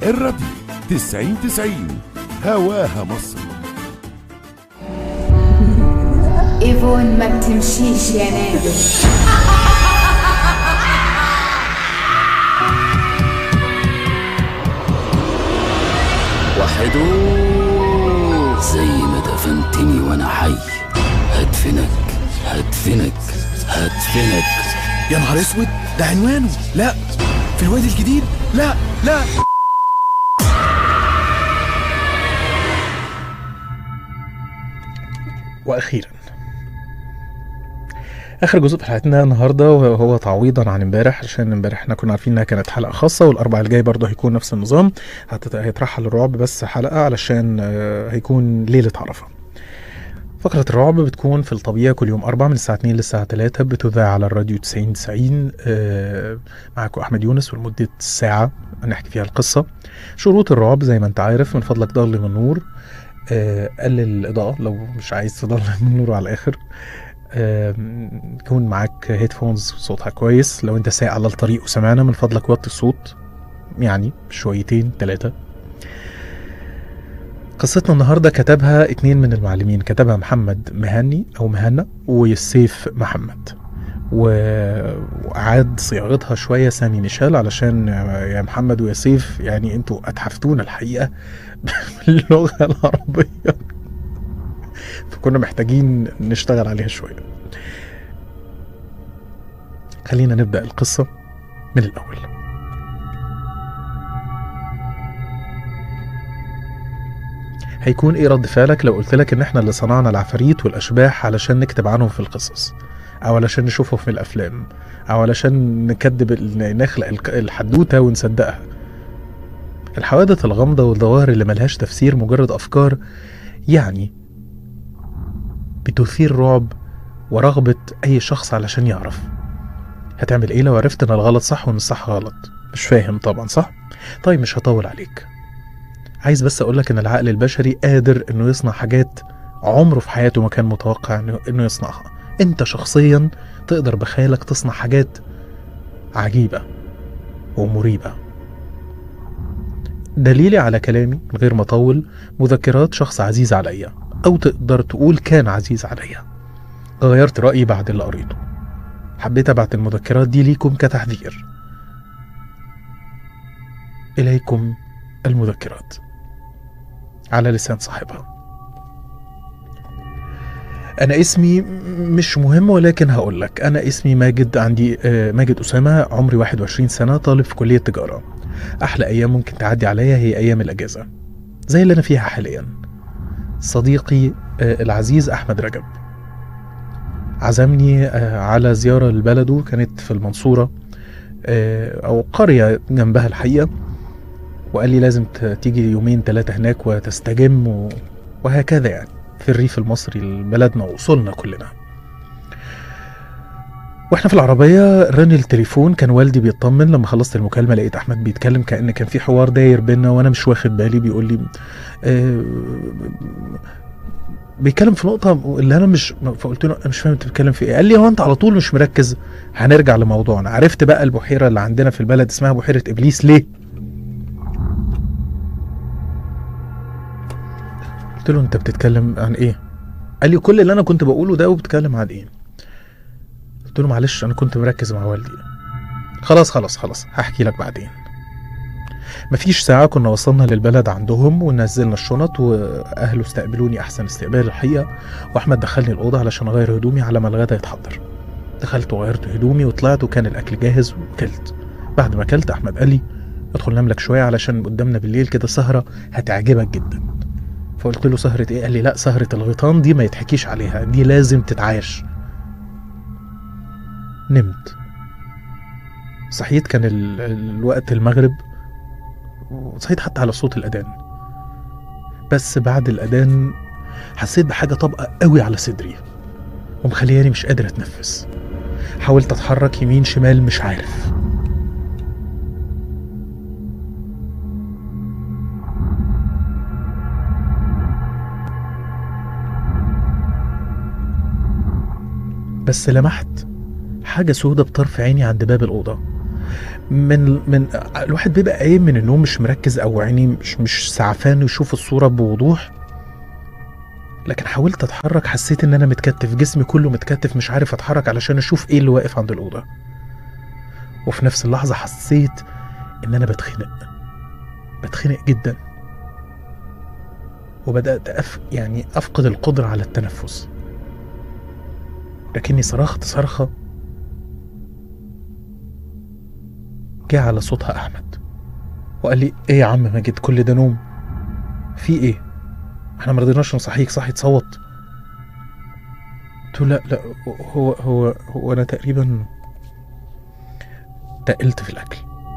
الراديو 90 90 هواها مصر ايفون ما بتمشيش يا نادر وحدو زي ما دفنتني وانا حي هدفنك هدفنك هدفنك يا نهار اسود ده عنوانه لا في الوادي الجديد لا لا واخيرا اخر جزء في حلقتنا النهارده وهو تعويضا عن امبارح عشان امبارح احنا كنا عارفين انها كانت حلقه خاصه والاربع الجاي برضه هيكون نفس النظام هتت- هيترحل الرعب بس حلقه علشان آه، هيكون ليله عرفه فقرة الرعب بتكون في الطبيعة كل يوم أربعة من الساعة 2 للساعة 3 بتذاع على الراديو 90 90 آه، معاكم أحمد يونس ولمدة ساعة نحكي فيها القصة شروط الرعب زي ما أنت عارف من فضلك ضلم النور آه، قلل الإضاءة لو مش عايز تضلم النور على الآخر آم، يكون معاك هيدفونز صوتها كويس لو انت سايق على الطريق وسمعنا من فضلك وطي الصوت يعني شويتين ثلاثة قصتنا النهاردة كتبها اتنين من المعلمين كتبها محمد مهني أو مهنا وسيف محمد و- وأعاد صياغتها شوية سامي ميشيل علشان يا محمد ويا سيف يعني انتوا أتحفتونا الحقيقة باللغة العربية فكنا محتاجين نشتغل عليها شوية خلينا نبدأ القصة من الأول هيكون ايه رد فعلك لو قلت لك ان احنا اللي صنعنا العفاريت والاشباح علشان نكتب عنهم في القصص او علشان نشوفهم في الافلام او علشان نكذب ال- نخلق الك- الحدوته ونصدقها الحوادث الغامضة والظواهر اللي ملهاش تفسير مجرد أفكار يعني بتثير رعب ورغبة أي شخص علشان يعرف هتعمل إيه لو عرفت إن الغلط صح وإن الصح غلط مش فاهم طبعا صح؟ طيب مش هطول عليك عايز بس أقولك إن العقل البشري قادر إنه يصنع حاجات عمره في حياته ما كان متوقع إنه, إنه يصنعها أنت شخصيا تقدر بخيالك تصنع حاجات عجيبة ومريبة دليلي على كلامي من غير ما أطول مذكرات شخص عزيز عليا أو تقدر تقول كان عزيز عليا غيرت رأيي بعد اللي قريته حبيت أبعت المذكرات دي ليكم كتحذير إليكم المذكرات على لسان صاحبها أنا اسمي مش مهم ولكن هقول لك أنا اسمي ماجد عندي آه، ماجد أسامة عمري 21 سنة طالب في كلية تجارة أحلى أيام ممكن تعدي عليا هي أيام الأجازة زي اللي أنا فيها حاليا صديقي آه، العزيز أحمد رجب عزمني آه، على زيارة لبلده كانت في المنصورة آه، أو قرية جنبها الحقيقة وقال لي لازم ت- تيجي يومين ثلاثة هناك وتستجم و- وهكذا يعني في الريف المصري لبلدنا وصلنا كلنا واحنا في العربية رن التليفون كان والدي بيطمن لما خلصت المكالمة لقيت أحمد بيتكلم كأن كان في حوار داير بينا وأنا مش واخد بالي بيقول لي آه، بيتكلم في نقطة اللي أنا مش فقلت له أنا مش فاهم أنت بتتكلم في إيه قال لي هو أنت على طول مش مركز هنرجع لموضوعنا عرفت بقى البحيرة اللي عندنا في البلد اسمها بحيرة إبليس ليه؟ قلت له أنت بتتكلم عن إيه؟ قال لي كل اللي أنا كنت بقوله ده وبتكلم عن إيه؟ قلت له معلش أنا كنت مركز مع والدي خلاص خلاص خلاص هحكي لك بعدين مفيش ساعة كنا وصلنا للبلد عندهم ونزلنا الشنط وأهله استقبلوني أحسن استقبال الحقيقة وأحمد دخلني الأوضة علشان أغير هدومي على ما الغدا يتحضر دخلت وغيرت هدومي وطلعت وكان الأكل جاهز وكلت بعد ما كلت أحمد قال لي ادخل نام لك شوية علشان قدامنا بالليل كده سهرة هتعجبك جدا فقلت له سهرة إيه؟ قال لي لا سهرة الغيطان دي ما يتحكيش عليها دي لازم تتعاش نمت صحيت كان ال... الوقت المغرب وصحيت حتى على صوت الأذان بس بعد الأذان حسيت بحاجة طابقة قوي على صدري ومخلياني مش قادر أتنفس حاولت أتحرك يمين شمال مش عارف بس لمحت حاجة سودة بطرف عيني عند باب الأوضة من من الواحد بيبقى قايم من النوم مش مركز او عيني مش مش سعفان يشوف الصوره بوضوح لكن حاولت اتحرك حسيت ان انا متكتف جسمي كله متكتف مش عارف اتحرك علشان اشوف ايه اللي واقف عند الاوضه وفي نفس اللحظه حسيت ان انا بتخنق بتخنق جدا وبدات أف يعني افقد القدره على التنفس لكني صرخت صرخه جه على صوتها احمد وقال لي ايه يا عم ماجد كل ده نوم في ايه احنا ما رضيناش نصحيك صحي تصوت قلت له لا لا هو هو هو انا تقريبا تقلت في الاكل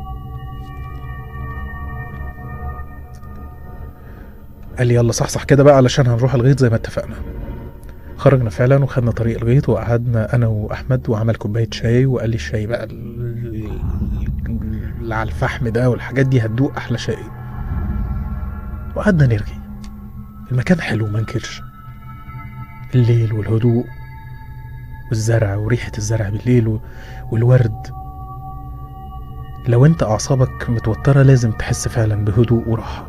قال لي يلا صحصح كده بقى علشان هنروح الغيط زي ما اتفقنا خرجنا فعلا وخدنا طريق الغيط وقعدنا انا واحمد وعمل كوبايه شاي وقال لي الشاي بقى ال- اللي على الفحم ده والحاجات دي هتدوق احلى شاي وقعدنا نرغي المكان حلو ما انكرش الليل والهدوء والزرع وريحة الزرع بالليل و- والورد لو انت اعصابك متوترة لازم تحس فعلا بهدوء وراحة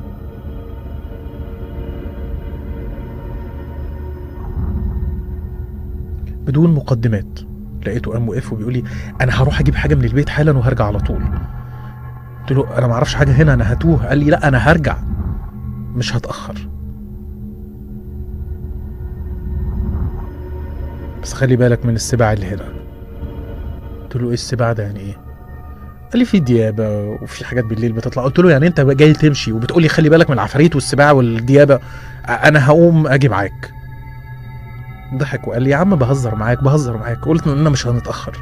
بدون مقدمات لقيته قام وقف وبيقول لي انا هروح اجيب حاجه من البيت حالا وهرجع على طول قلت له انا ما اعرفش حاجه هنا انا هتوه قال لي لا انا هرجع مش هتاخر بس خلي بالك من السباع اللي هنا قلت له ايه السباع ده يعني ايه قال لي في ديابه وفي حاجات بالليل بتطلع قلت له يعني انت جاي تمشي وبتقول لي خلي بالك من العفاريت والسباع والديابه انا هقوم اجي معاك ضحك وقال لي يا عم بهزر معاك بهزر معاك قلت اننا مش هنتاخر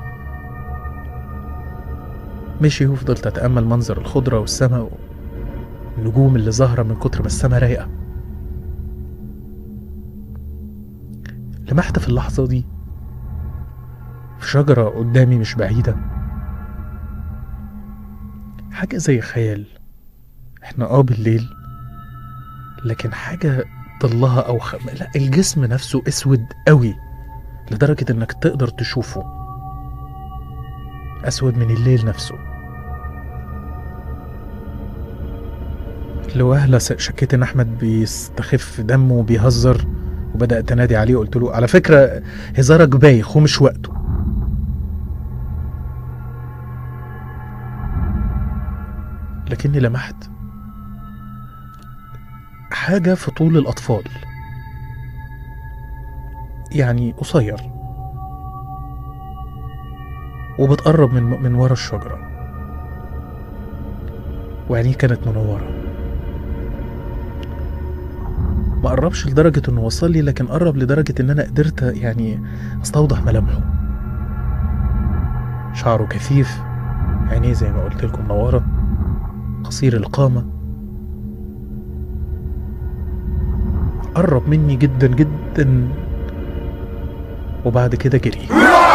مشي وفضلت اتامل منظر الخضره والسماء والنجوم اللي ظاهره من كتر ما السماء رايقه لمحت في اللحظه دي في شجره قدامي مش بعيده حاجه زي خيال احنا اه بالليل لكن حاجه ظلها او خ... لا الجسم نفسه اسود قوي لدرجه انك تقدر تشوفه اسود من الليل نفسه لوهلة س- شكيت ان احمد بيستخف دمه وبيهزر وبدات انادي عليه وقلت له على فكره هزارك بايخ ومش وقته لكني لمحت حاجة في طول الأطفال يعني قصير وبتقرب من من ورا الشجرة وعينيه كانت منورة ما قربش لدرجة انه وصل لي لكن قرب لدرجة ان انا قدرت يعني استوضح ملامحه شعره كثيف عينيه زي ما قلت لكم منورة قصير القامة قرب مني جدا جدا وبعد كده جري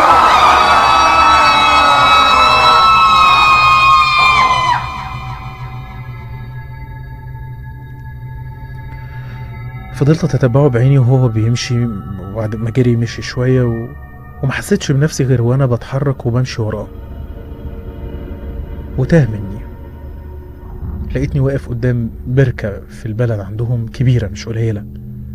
فضلت اتتبعه بعيني وهو بيمشي وبعد ما جري مشي شويه و... وما حسيتش بنفسي غير وانا بتحرك وبمشي وراه وتاه مني لقيتني واقف قدام بركة في البلد عندهم كبيرة مش قليلة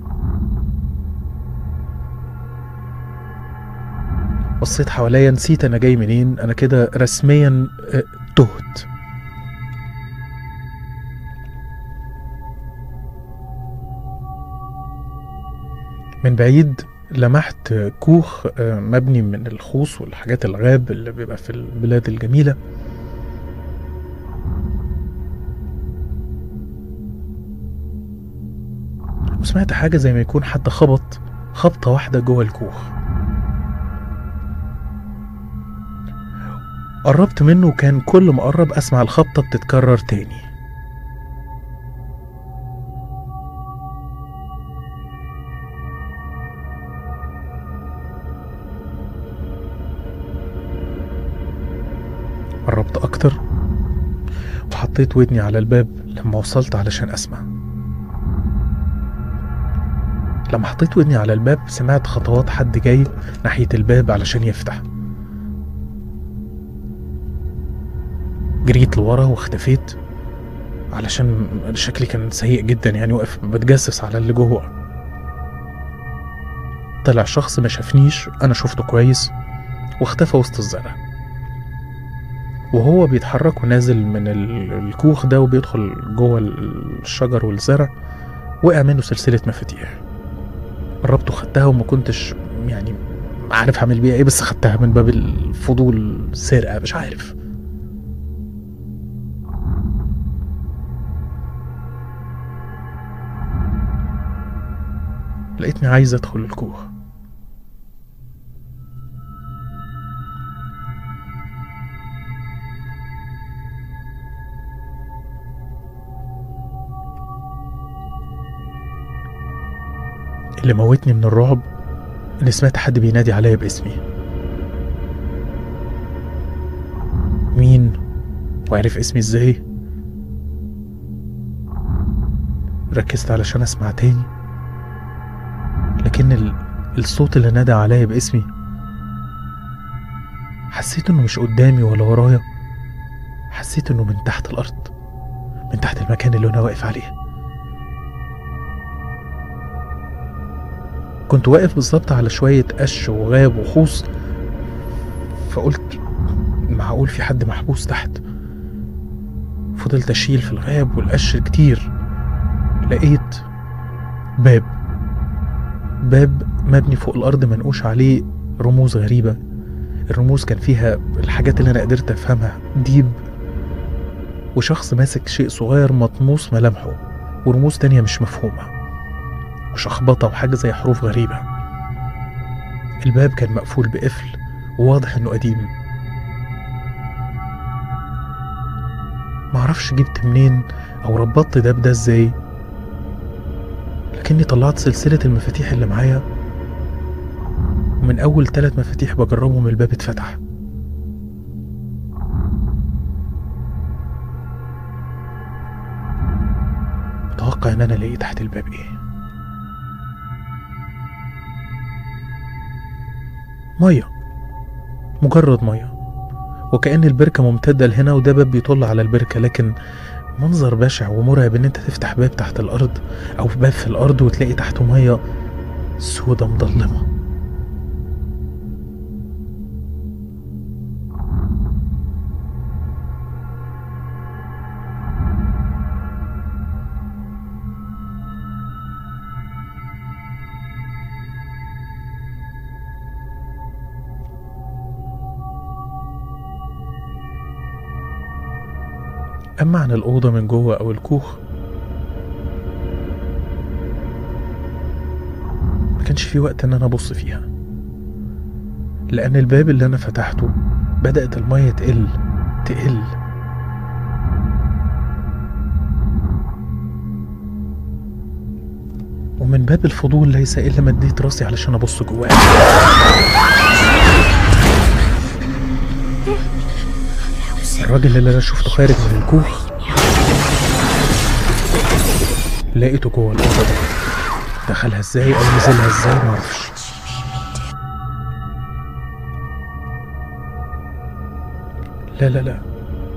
بصيت حواليا نسيت انا جاي منين انا كده رسميا آه، تهت من بعيد لمحت كوخ آه، مبني من الخوص والحاجات الغاب اللي بيبقى في البلاد الجميلة وسمعت حاجة زي ما يكون حد خبط خبطة واحدة جوه الكوخ قربت منه وكان كل ما أقرب أسمع الخبطة بتتكرر تاني قربت أكتر وحطيت ودني على الباب لما وصلت علشان أسمع لما حطيت ودني على الباب سمعت خطوات حد جاي ناحية الباب علشان يفتح جريت لورا واختفيت علشان شكلي كان سيء جدا يعني واقف بتجسس على اللي جوه طلع شخص ما شافنيش انا شفته كويس واختفى وسط الزرع وهو بيتحرك ونازل من ال- الكوخ ده وبيدخل جوه ال- الشجر والزرع وقع منه سلسلة مفاتيح قربت وخدتها وما كنتش يعني عارف هعمل بيها ايه بس خدتها من باب الفضول سرقة مش عارف لقيتني عايز ادخل الكوخ اللي موتني من الرعب اني سمعت حد بينادي عليا باسمي مين وعرف اسمي ازاي ركزت علشان اسمع تاني لكن ال... الصوت اللي نادى عليا باسمي حسيت انه مش قدامي ولا ورايا حسيت انه من تحت الارض من تحت المكان اللي انا واقف عليه كنت واقف بالظبط على شوية قش وغاب وخوص فقلت معقول في حد محبوس تحت فضلت أشيل في الغاب والقش كتير لقيت باب باب مبني فوق الأرض منقوش عليه رموز غريبة الرموز كان فيها الحاجات اللي أنا قدرت أفهمها ديب وشخص ماسك شيء صغير مطموس ملامحه ورموز تانية مش مفهومة وشخبطة وحاجة زي حروف غريبة الباب كان مقفول بقفل وواضح انه قديم معرفش جبت منين او ربطت ده بده ازاي لكني طلعت سلسلة المفاتيح اللي معايا ومن اول ثلاث مفاتيح بجربهم الباب اتفتح متوقع ان انا الاقي تحت الباب ايه ميه مجرد ميه وكأن البركة ممتدة لهنا وده باب بيطل على البركة لكن منظر بشع ومرعب ان انت تفتح باب تحت الارض او باب في الارض وتلاقي تحته ميه سودة مظلمة أما عن الأوضة من جوه أو الكوخ ما كانش في وقت إن أنا أبص فيها لأن الباب اللي أنا فتحته بدأت المية تقل تقل ومن باب الفضول ليس إلا مديت راسي علشان أبص جواه الراجل اللي انا شفته خارج من الكوخ لقيته جوه الاوضه دي دخلها ازاي او نزلها ازاي معرفش لا لا لا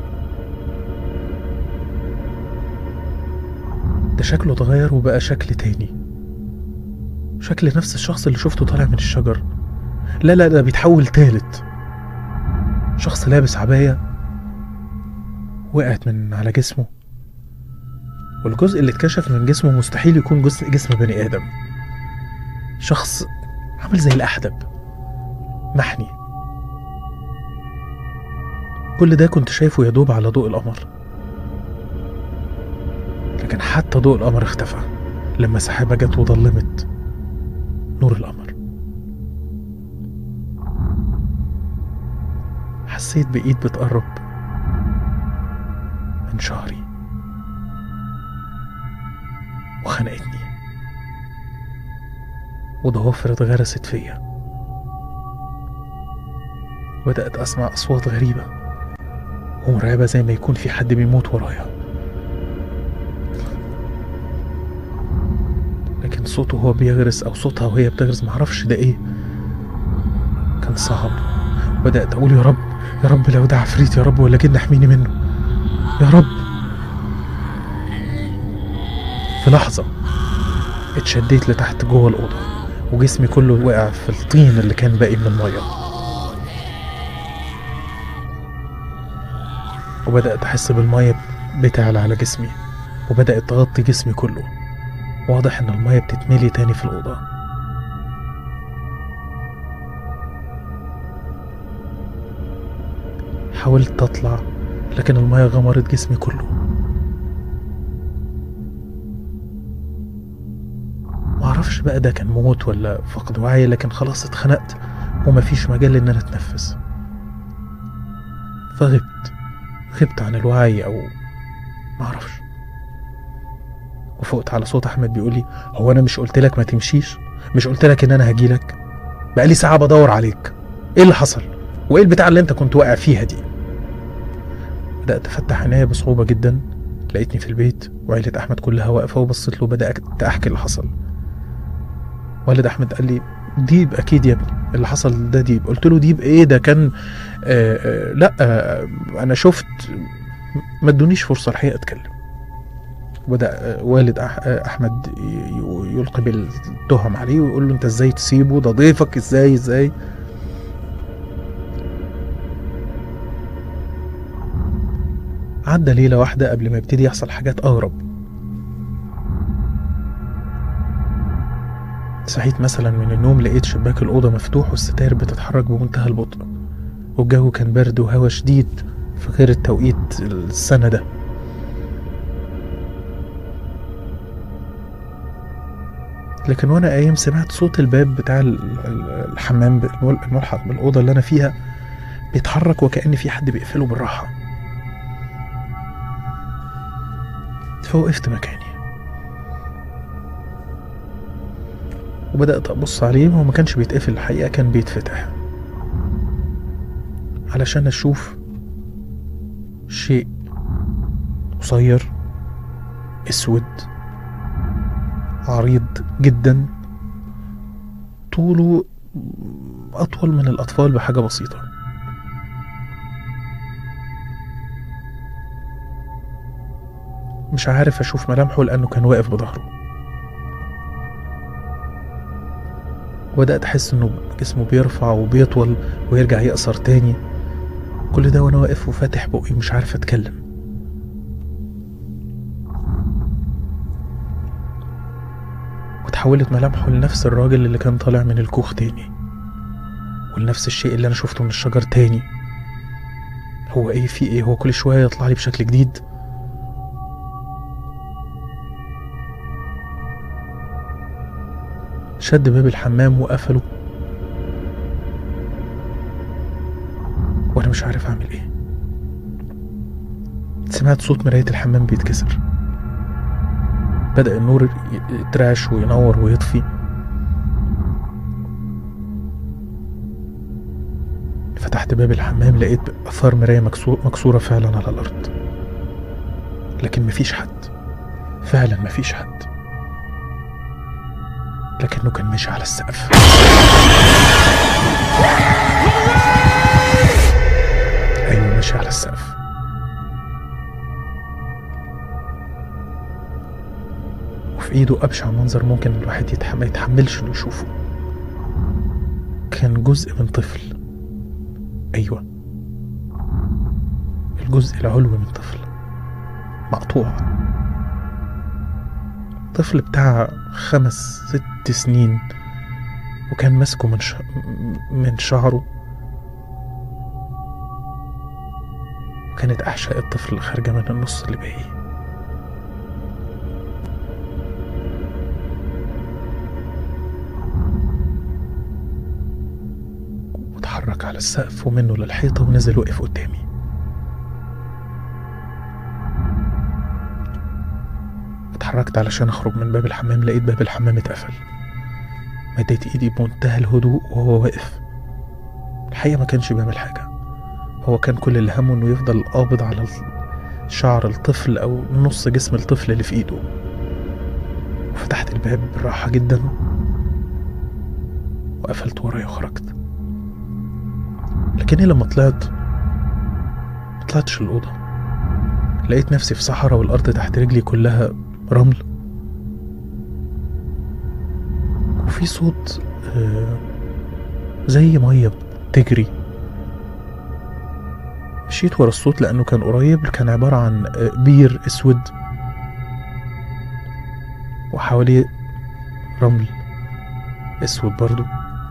ده شكله اتغير وبقى شكل تاني شكل نفس الشخص اللي شفته طالع من الشجر لا لا ده بيتحول تالت شخص لابس عبايه وقعت من على جسمه والجزء اللي اتكشف من جسمه مستحيل يكون جزء جسم بني آدم شخص عامل زي الأحدب محني كل ده كنت شايفه يدوب على ضوء القمر لكن حتى ضوء القمر اختفى لما سحابة جت وضلمت نور القمر حسيت بإيد بتقرب من شعري وخنقتني وضوافر اتغرست فيا بدأت أسمع أصوات غريبة ومرعبة زي ما يكون في حد بيموت ورايا لكن صوته وهو بيغرس أو صوتها وهي بتغرس معرفش ده إيه كان صعب بدأت أقول يا رب يا رب لو ده عفريت يا رب ولا جن احميني منه يا رب في لحظة اتشديت لتحت جوه الأوضة وجسمي كله وقع في الطين اللي كان باقي من المية وبدأت أحس بالمية بتعلى على جسمي وبدأت تغطي جسمي كله واضح إن المية بتتملي تاني في الأوضة حاولت أطلع لكن المية غمرت جسمي كله معرفش بقى ده كان موت ولا فقد وعي لكن خلاص اتخنقت ومفيش مجال ان انا اتنفس فغبت غبت عن الوعي او معرفش وفقت على صوت احمد بيقول لي هو انا مش قلت لك ما تمشيش مش قلت لك ان انا هجيلك بقالي ساعه بدور عليك ايه اللي حصل وايه البتاع اللي انت كنت واقع فيها دي بدات افتح عينيا بصعوبه جدا لقيتني في البيت وعيله احمد كلها واقفه وبصيت له بدات احكي اللي حصل والد احمد قال لي ديب اكيد يا ابني اللي حصل ده ديب قلت له ديب ايه ده كان آه آه لا آه انا شفت ما ادونيش فرصه الحقيقه اتكلم وبدا آه والد أح آه احمد ي- ي- يلقي بالتهم عليه ويقول له انت ازاي تسيبه ده ضيفك ازاي ازاي عدى ليله واحده قبل ما يبتدي يحصل حاجات اغرب صحيت مثلا من النوم لقيت شباك الأوضة مفتوح والستاير بتتحرك بمنتهى البطء والجو كان برد وهوا شديد في غير التوقيت السنة ده لكن وانا قايم سمعت صوت الباب بتاع ال- ال- الحمام بالمل- الملحق بالأوضة اللي أنا فيها بيتحرك وكأن في حد بيقفله بالراحة فوقفت مكاني وبدأت أبص عليه وهو ما كانش بيتقفل الحقيقة كان بيتفتح علشان أشوف شيء قصير أسود عريض جدا طوله أطول من الأطفال بحاجة بسيطة مش عارف أشوف ملامحه لأنه كان واقف بظهره وبدأت أحس إنه جسمه بيرفع وبيطول ويرجع يقصر تاني كل ده وأنا واقف وفاتح بقي مش عارف أتكلم وتحولت ملامحه لنفس الراجل اللي كان طالع من الكوخ تاني ولنفس الشيء اللي أنا شفته من الشجر تاني هو إيه في إيه هو كل شوية يطلع لي بشكل جديد شد باب الحمام وقفله وانا مش عارف اعمل ايه سمعت صوت مراية الحمام بيتكسر بدأ النور ي- يترعش وينور ويطفي فتحت باب الحمام لقيت آثار مراية مكسور مكسورة فعلا على الأرض لكن مفيش حد فعلا مفيش حد لكنه كان ماشي على السقف ايوه ماشي على السقف وفي ايده ابشع منظر ممكن الواحد يتح... ما يتحملش انه يشوفه كان جزء من طفل ايوه الجزء العلوي من طفل مقطوع طفل بتاع خمس ست سنين وكان ماسكه من ش... من شعره وكانت أحشاء الطفل خارجة من النص اللي باقي واتحرك على السقف ومنه للحيطة ونزل وقف قدامي اتحركت علشان اخرج من باب الحمام لقيت باب الحمام اتقفل مديت ايدي بمنتهى الهدوء وهو واقف الحقيقة ما كانش بيعمل حاجة هو كان كل اللي همه انه يفضل قابض على شعر الطفل او نص جسم الطفل اللي في ايده وفتحت الباب بالراحة جدا وقفلت ورايا وخرجت لكني لما طلعت ما طلعتش الأوضة لقيت نفسي في صحراء والأرض تحت رجلي كلها رمل وفي صوت آه، زي مية بتجري مشيت ورا الصوت لأنه كان قريب كان عبارة عن آه، بير أسود وحواليه رمل أسود برضو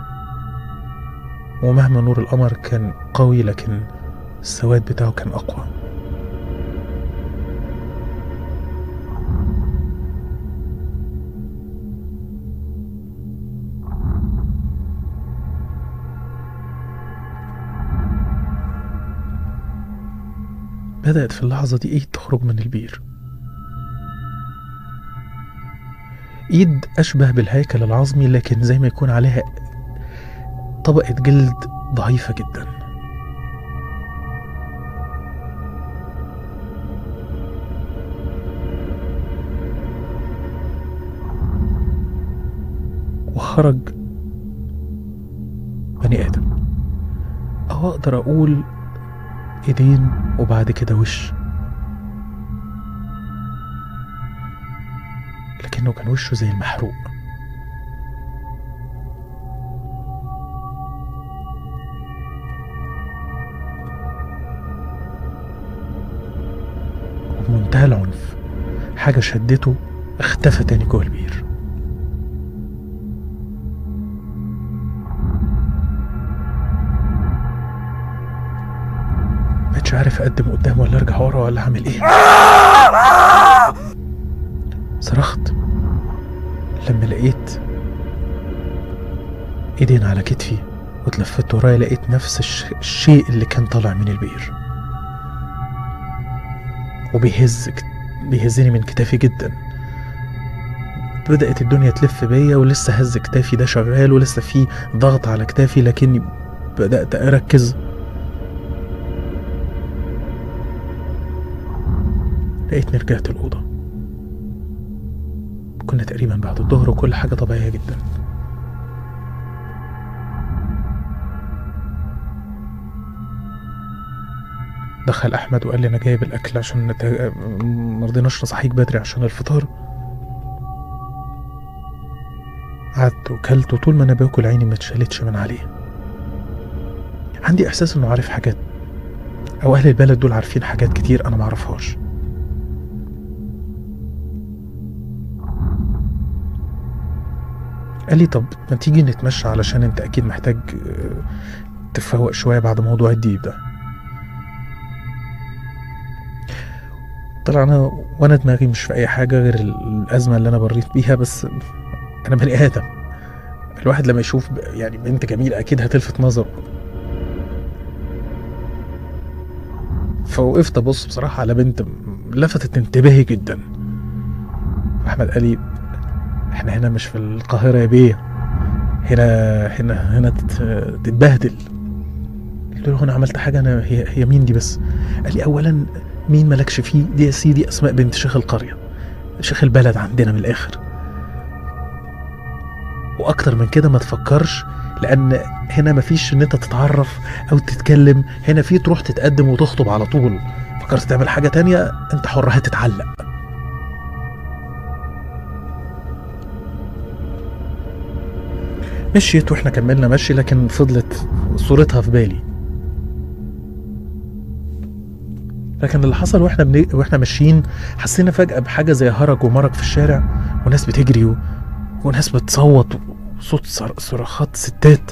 ومهما نور القمر كان قوي لكن السواد بتاعه كان أقوى بدأت في اللحظة دي إيد تخرج من البير إيد أشبه بالهيكل العظمي لكن زي ما يكون عليها طبقة جلد ضعيفة جدا وخرج بني آدم أو أقدر أقول ايدين وبعد كده وش لكنه كان وشه زي المحروق وبمنتهى العنف حاجة شدته اختفى تاني جوه البير مش عارف اقدم قدام ولا ارجع ورا ولا اعمل ايه صرخت لما لقيت ايدين على كتفي واتلفت ورايا لقيت نفس الش... الشيء اللي كان طالع من البير وبيهز كت- بيهزني من كتافي جدا بدأت الدنيا تلف بيا ولسه هز كتافي ده شغال ولسه في ضغط على كتافي لكني بدأت أركز لقيتني رجعت الأوضة كنا تقريبا بعد الظهر وكل حاجة طبيعية جدا دخل أحمد وقال لي أنا جايب الأكل عشان نت... مرضيناش نصحيك بدري عشان الفطار قعدت وكلت وطول ما أنا باكل عيني ما اتشالتش من عليه عندي إحساس إنه عارف حاجات أو أهل البلد دول عارفين حاجات كتير أنا معرفهاش قال لي طب ما تيجي نتمشى علشان انت اكيد محتاج آه، تفوق شويه بعد موضوع الديب ده طلع انا وانا دماغي مش في اي حاجه غير ال- الازمه اللي انا بريت بيها بس انا بني ادم الواحد لما يشوف ب- يعني بنت جميله اكيد هتلفت نظره فوقفت ابص بصراحه على بنت م- لفتت انتباهي جدا احمد قال لي احنا هنا مش في القاهرة يا بيه هنا هنا هنا تت- تتبهدل قلت له انا عملت حاجة انا هي هي مين دي بس قال لي اولا مين مالكش فيه دي يا سيدي اسماء بنت شيخ القرية شيخ البلد عندنا من الاخر واكتر من كده ما تفكرش لان هنا مفيش ان انت تتعرف او تتكلم هنا في تروح تتقدم وتخطب على طول فكرت تعمل حاجة تانية انت حر هتتعلق مشيت واحنا كملنا مشي لكن فضلت صورتها في بالي لكن اللي حصل واحنا بن... واحنا ماشيين حسينا فجأة بحاجة زي هرج ومرج في الشارع وناس بتجري و... وناس بتصوت وصوت صر... صراخات ستات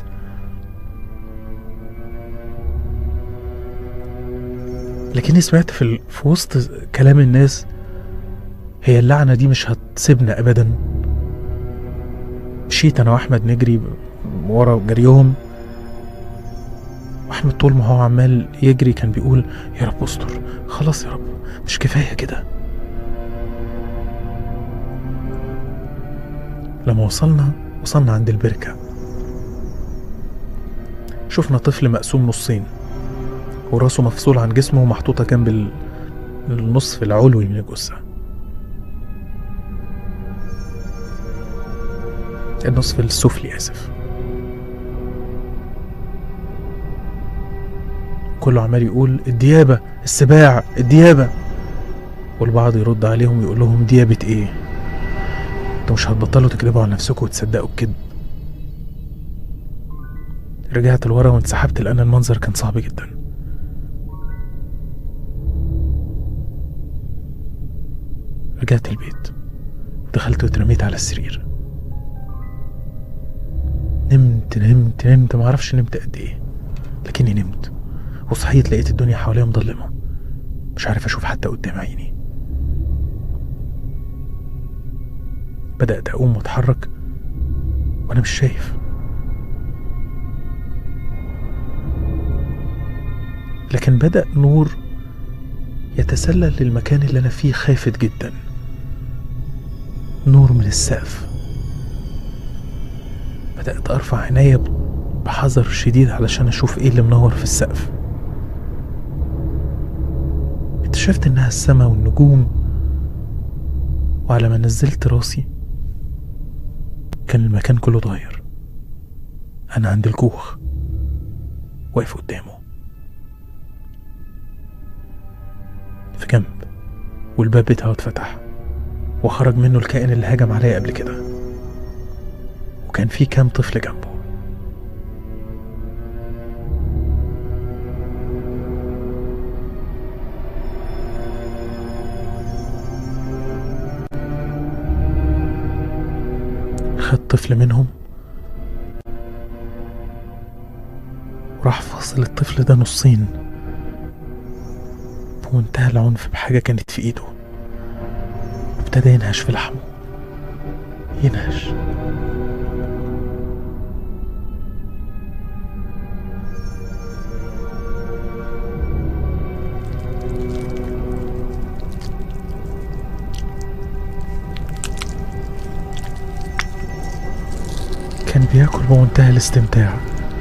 لكني سمعت في, ال... في وسط كلام الناس هي اللعنة دي مش هتسيبنا أبدا مشيت انا واحمد نجري ورا جريهم واحمد طول ما هو عمال يجري كان بيقول يا رب استر خلاص يا رب مش كفايه كده لما وصلنا وصلنا عند البركه شفنا طفل مقسوم نصين وراسه مفصول عن جسمه ومحطوطه جنب ال- النصف العلوي من الجثه النصف السفلي اسف كله عمال يقول الديابه السباع الديابه والبعض يرد عليهم ويقول لهم ديابة ايه انتوا مش هتبطلوا تكذبوا على نفسكم وتصدقوا الكذب رجعت لورا وانسحبت لان المنظر كان صعب جدا رجعت البيت ودخلت واترميت على السرير نمت نمت نمت معرفش نمت قد ايه لكني نمت وصحيت لقيت الدنيا حواليا مظلمة مش عارف اشوف حتى قدام عيني بدأت أقوم وأتحرك وأنا مش شايف لكن بدأ نور يتسلل للمكان اللي أنا فيه خافت جدا نور من السقف بدأت أرفع عينيا بحذر شديد علشان أشوف إيه اللي منور في السقف اكتشفت إنها السما والنجوم وعلى ما نزلت راسي كان المكان كله اتغير أنا عند الكوخ واقف قدامه في جنب والباب بتاعه اتفتح وخرج منه الكائن اللي هجم عليا قبل كده وكان في كام طفل جنبه خد طفل منهم وراح فاصل الطفل ده نصين بمنتهى العنف بحاجة كانت في ايده ابتدى ينهش في لحمه ينهش كان بياكل بمنتهى الاستمتاع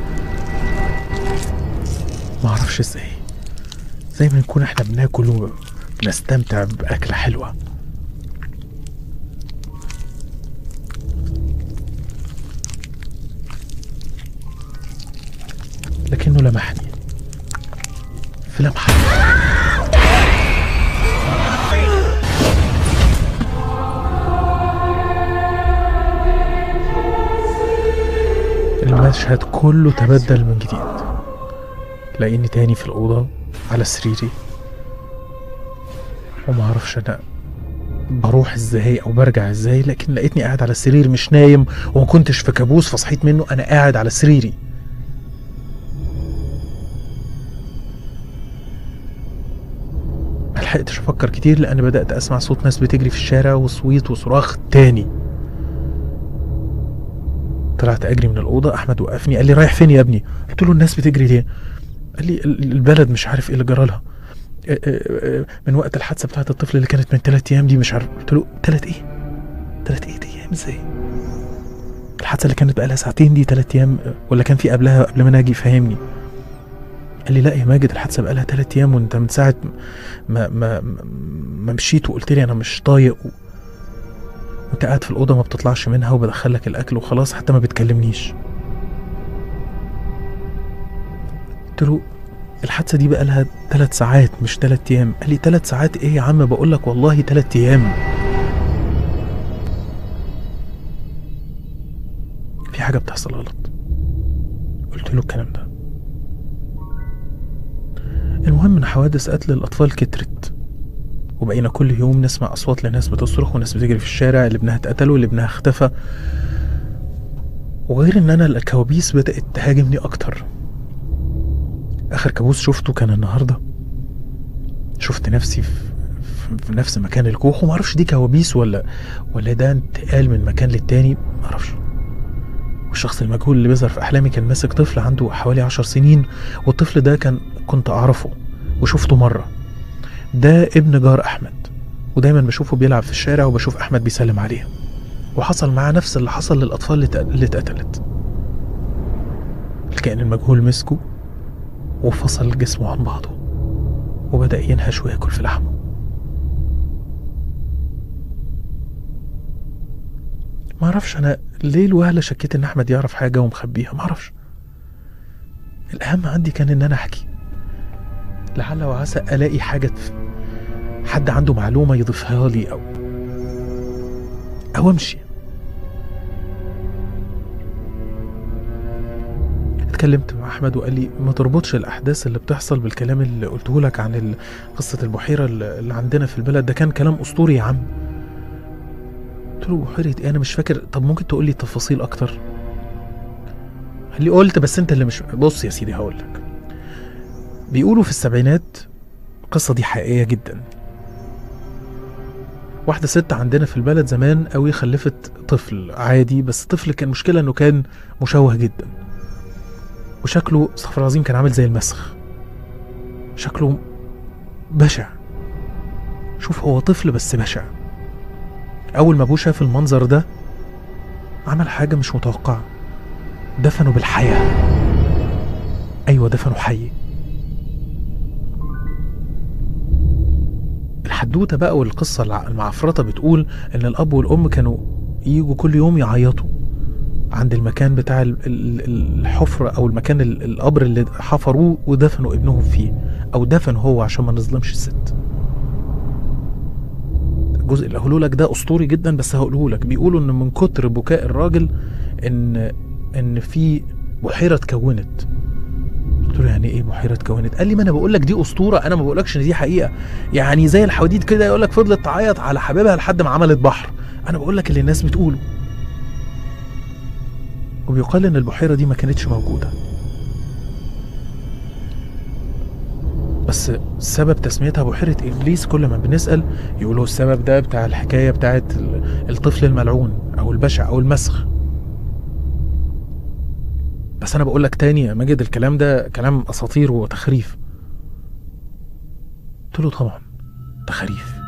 معرفش ازاي زي ما نكون احنا بناكل وبنستمتع بأكلة حلوة لكنه لمحني في لمحة المشهد كله تبدل من جديد لقيني تاني في الأوضة على سريري ومعرفش أنا بروح ازاي او برجع ازاي لكن لقيتني قاعد على السرير مش نايم وما كنتش في كابوس فصحيت منه انا قاعد على سريري ملحقتش افكر كتير لان بدات اسمع صوت ناس بتجري في الشارع وصويت وصراخ تاني طلعت اجري من الاوضه احمد وقفني قال لي رايح فين يا ابني قلت له الناس بتجري ليه قال لي ال- البلد مش عارف ايه اللي جرى لها آه، آه، آه، من وقت الحادثه بتاعت الطفل اللي كانت من ثلاث ايام دي مش عارف قلت له ثلاث ايه ثلاث ايه دي ايام ازاي الحادثه اللي كانت بقالها ساعتين دي ثلاث ايام آه، ولا كان في قبلها قبل ما انا اجي فهمني قال لي لا يا ماجد الحادثه بقالها ثلاث ايام وانت من ساعه ما ما ما- ما مشيت وقلت لي انا مش طايق و... وانت قاعد في الاوضه ما بتطلعش منها وبدخلك الاكل وخلاص حتى ما بتكلمنيش قلت له الحادثه دي بقى لها ثلاث ساعات مش ثلاث ايام قال لي ثلاث ساعات ايه يا عم بقول لك والله ثلاث ايام في حاجه بتحصل غلط قلت له الكلام ده المهم ان حوادث قتل الاطفال كترت وبقينا كل يوم نسمع اصوات لناس بتصرخ وناس بتجري في الشارع اللي ابنها اتقتل واللي ابنها اختفى وغير ان انا الكوابيس بدات تهاجمني اكتر اخر كابوس شفته كان النهارده شفت نفسي في, في, في نفس مكان الكوخ ومعرفش دي كوابيس ولا ولا ده انتقال من مكان للتاني معرفش والشخص المجهول اللي بيظهر في احلامي كان ماسك طفل عنده حوالي عشر سنين والطفل ده كان كنت اعرفه وشفته مره ده ابن جار احمد ودايما بشوفه بيلعب في الشارع وبشوف احمد بيسلم عليه وحصل معاه نفس اللي حصل للاطفال اللي اتق- اللي اتقتلت الكائن المجهول مسكه وفصل جسمه عن بعضه وبدأ ينهش وياكل في لحمه معرفش انا ليه الوهلة شكيت ان احمد يعرف حاجة ومخبيها معرفش الاهم عندي كان ان انا احكي لعل وعسى الاقي حاجة تف... حد عنده معلومة يضيفها لي أو أو أمشي اتكلمت مع أحمد وقال لي ما تربطش الأحداث اللي بتحصل بالكلام اللي قلته لك عن ال- قصة البحيرة اللي اللي عندنا في البلد ده كان كلام أسطوري يا عم قلت له بحيرة إيه أنا مش فاكر طب ممكن تقول لي تفاصيل أكتر قال لي قلت بس أنت اللي مش بص يا سيدي هقول لك بيقولوا في السبعينات القصة دي حقيقية جدا واحدة ست عندنا في البلد زمان قوي خلفت طفل عادي بس طفل كان مشكلة انه كان مشوه جدا وشكله استغفر الله العظيم كان عامل زي المسخ شكله بشع شوف هو طفل بس بشع اول ما ابوه شاف المنظر ده عمل حاجة مش متوقعة دفنوا بالحياة ايوه دفنوا حي الحدوته بقى والقصه الع- المعفرطه بتقول ان الاب والام كانوا يجوا كل يوم يعيطوا عند المكان بتاع ال- ال- الحفر او المكان ال- القبر اللي حفروه ودفنوا ابنهم فيه او دفن هو عشان ما نظلمش الست الجزء اللي هقوله لك ده اسطوري جدا بس هقوله لك بيقولوا ان من كتر بكاء الراجل ان ان في بحيره اتكونت قلت له يعني ايه بحيره اتكونت قال لي ما انا بقول لك دي اسطوره انا ما بقولكش ان دي حقيقه يعني زي الحواديت كده يقول لك فضلت تعيط على حبيبها لحد ما عملت بحر انا بقول لك اللي الناس بتقوله وبيقال ان البحيره دي ما كانتش موجوده بس سبب تسميتها بحيرة إبليس كل ما بنسأل يقولوا السبب ده بتاع الحكاية بتاعت ال- الطفل الملعون أو البشع أو المسخ بس أنا بقول لك تاني يا ماجد الكلام ده كلام أساطير وتخريف قلت له طبعا تخاريف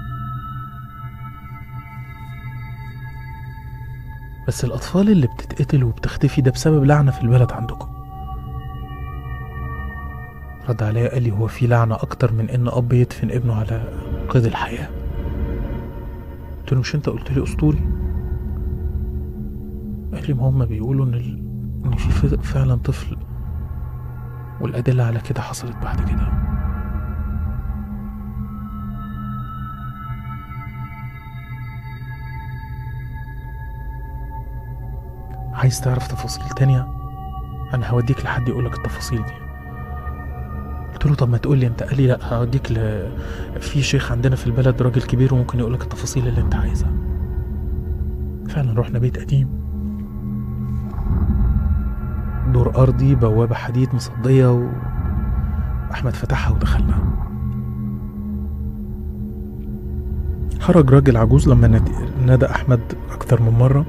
بس الأطفال اللي بتتقتل وبتختفي ده بسبب لعنة في البلد عندكم رد عليا قال لي هو في لعنة أكتر من إن أب يدفن ابنه على قيد الحياة قلت له مش أنت قلت لي أسطوري قال لي ما هم بيقولوا إن ال... إن في ف- فعلا طفل والأدلة على كده حصلت بعد كده عايز تعرف تفاصيل تانية أنا هوديك لحد يقولك التفاصيل دي قلت له طب ما تقول لي انت قال لي لا هوديك ل... في شيخ عندنا في البلد راجل كبير وممكن يقولك التفاصيل اللي انت عايزها فعلا رحنا بيت قديم دور أرضي بوابة حديد مصدية و... أحمد فتحها ودخلنا خرج راجل عجوز لما ند- نادى أحمد أكتر من مرة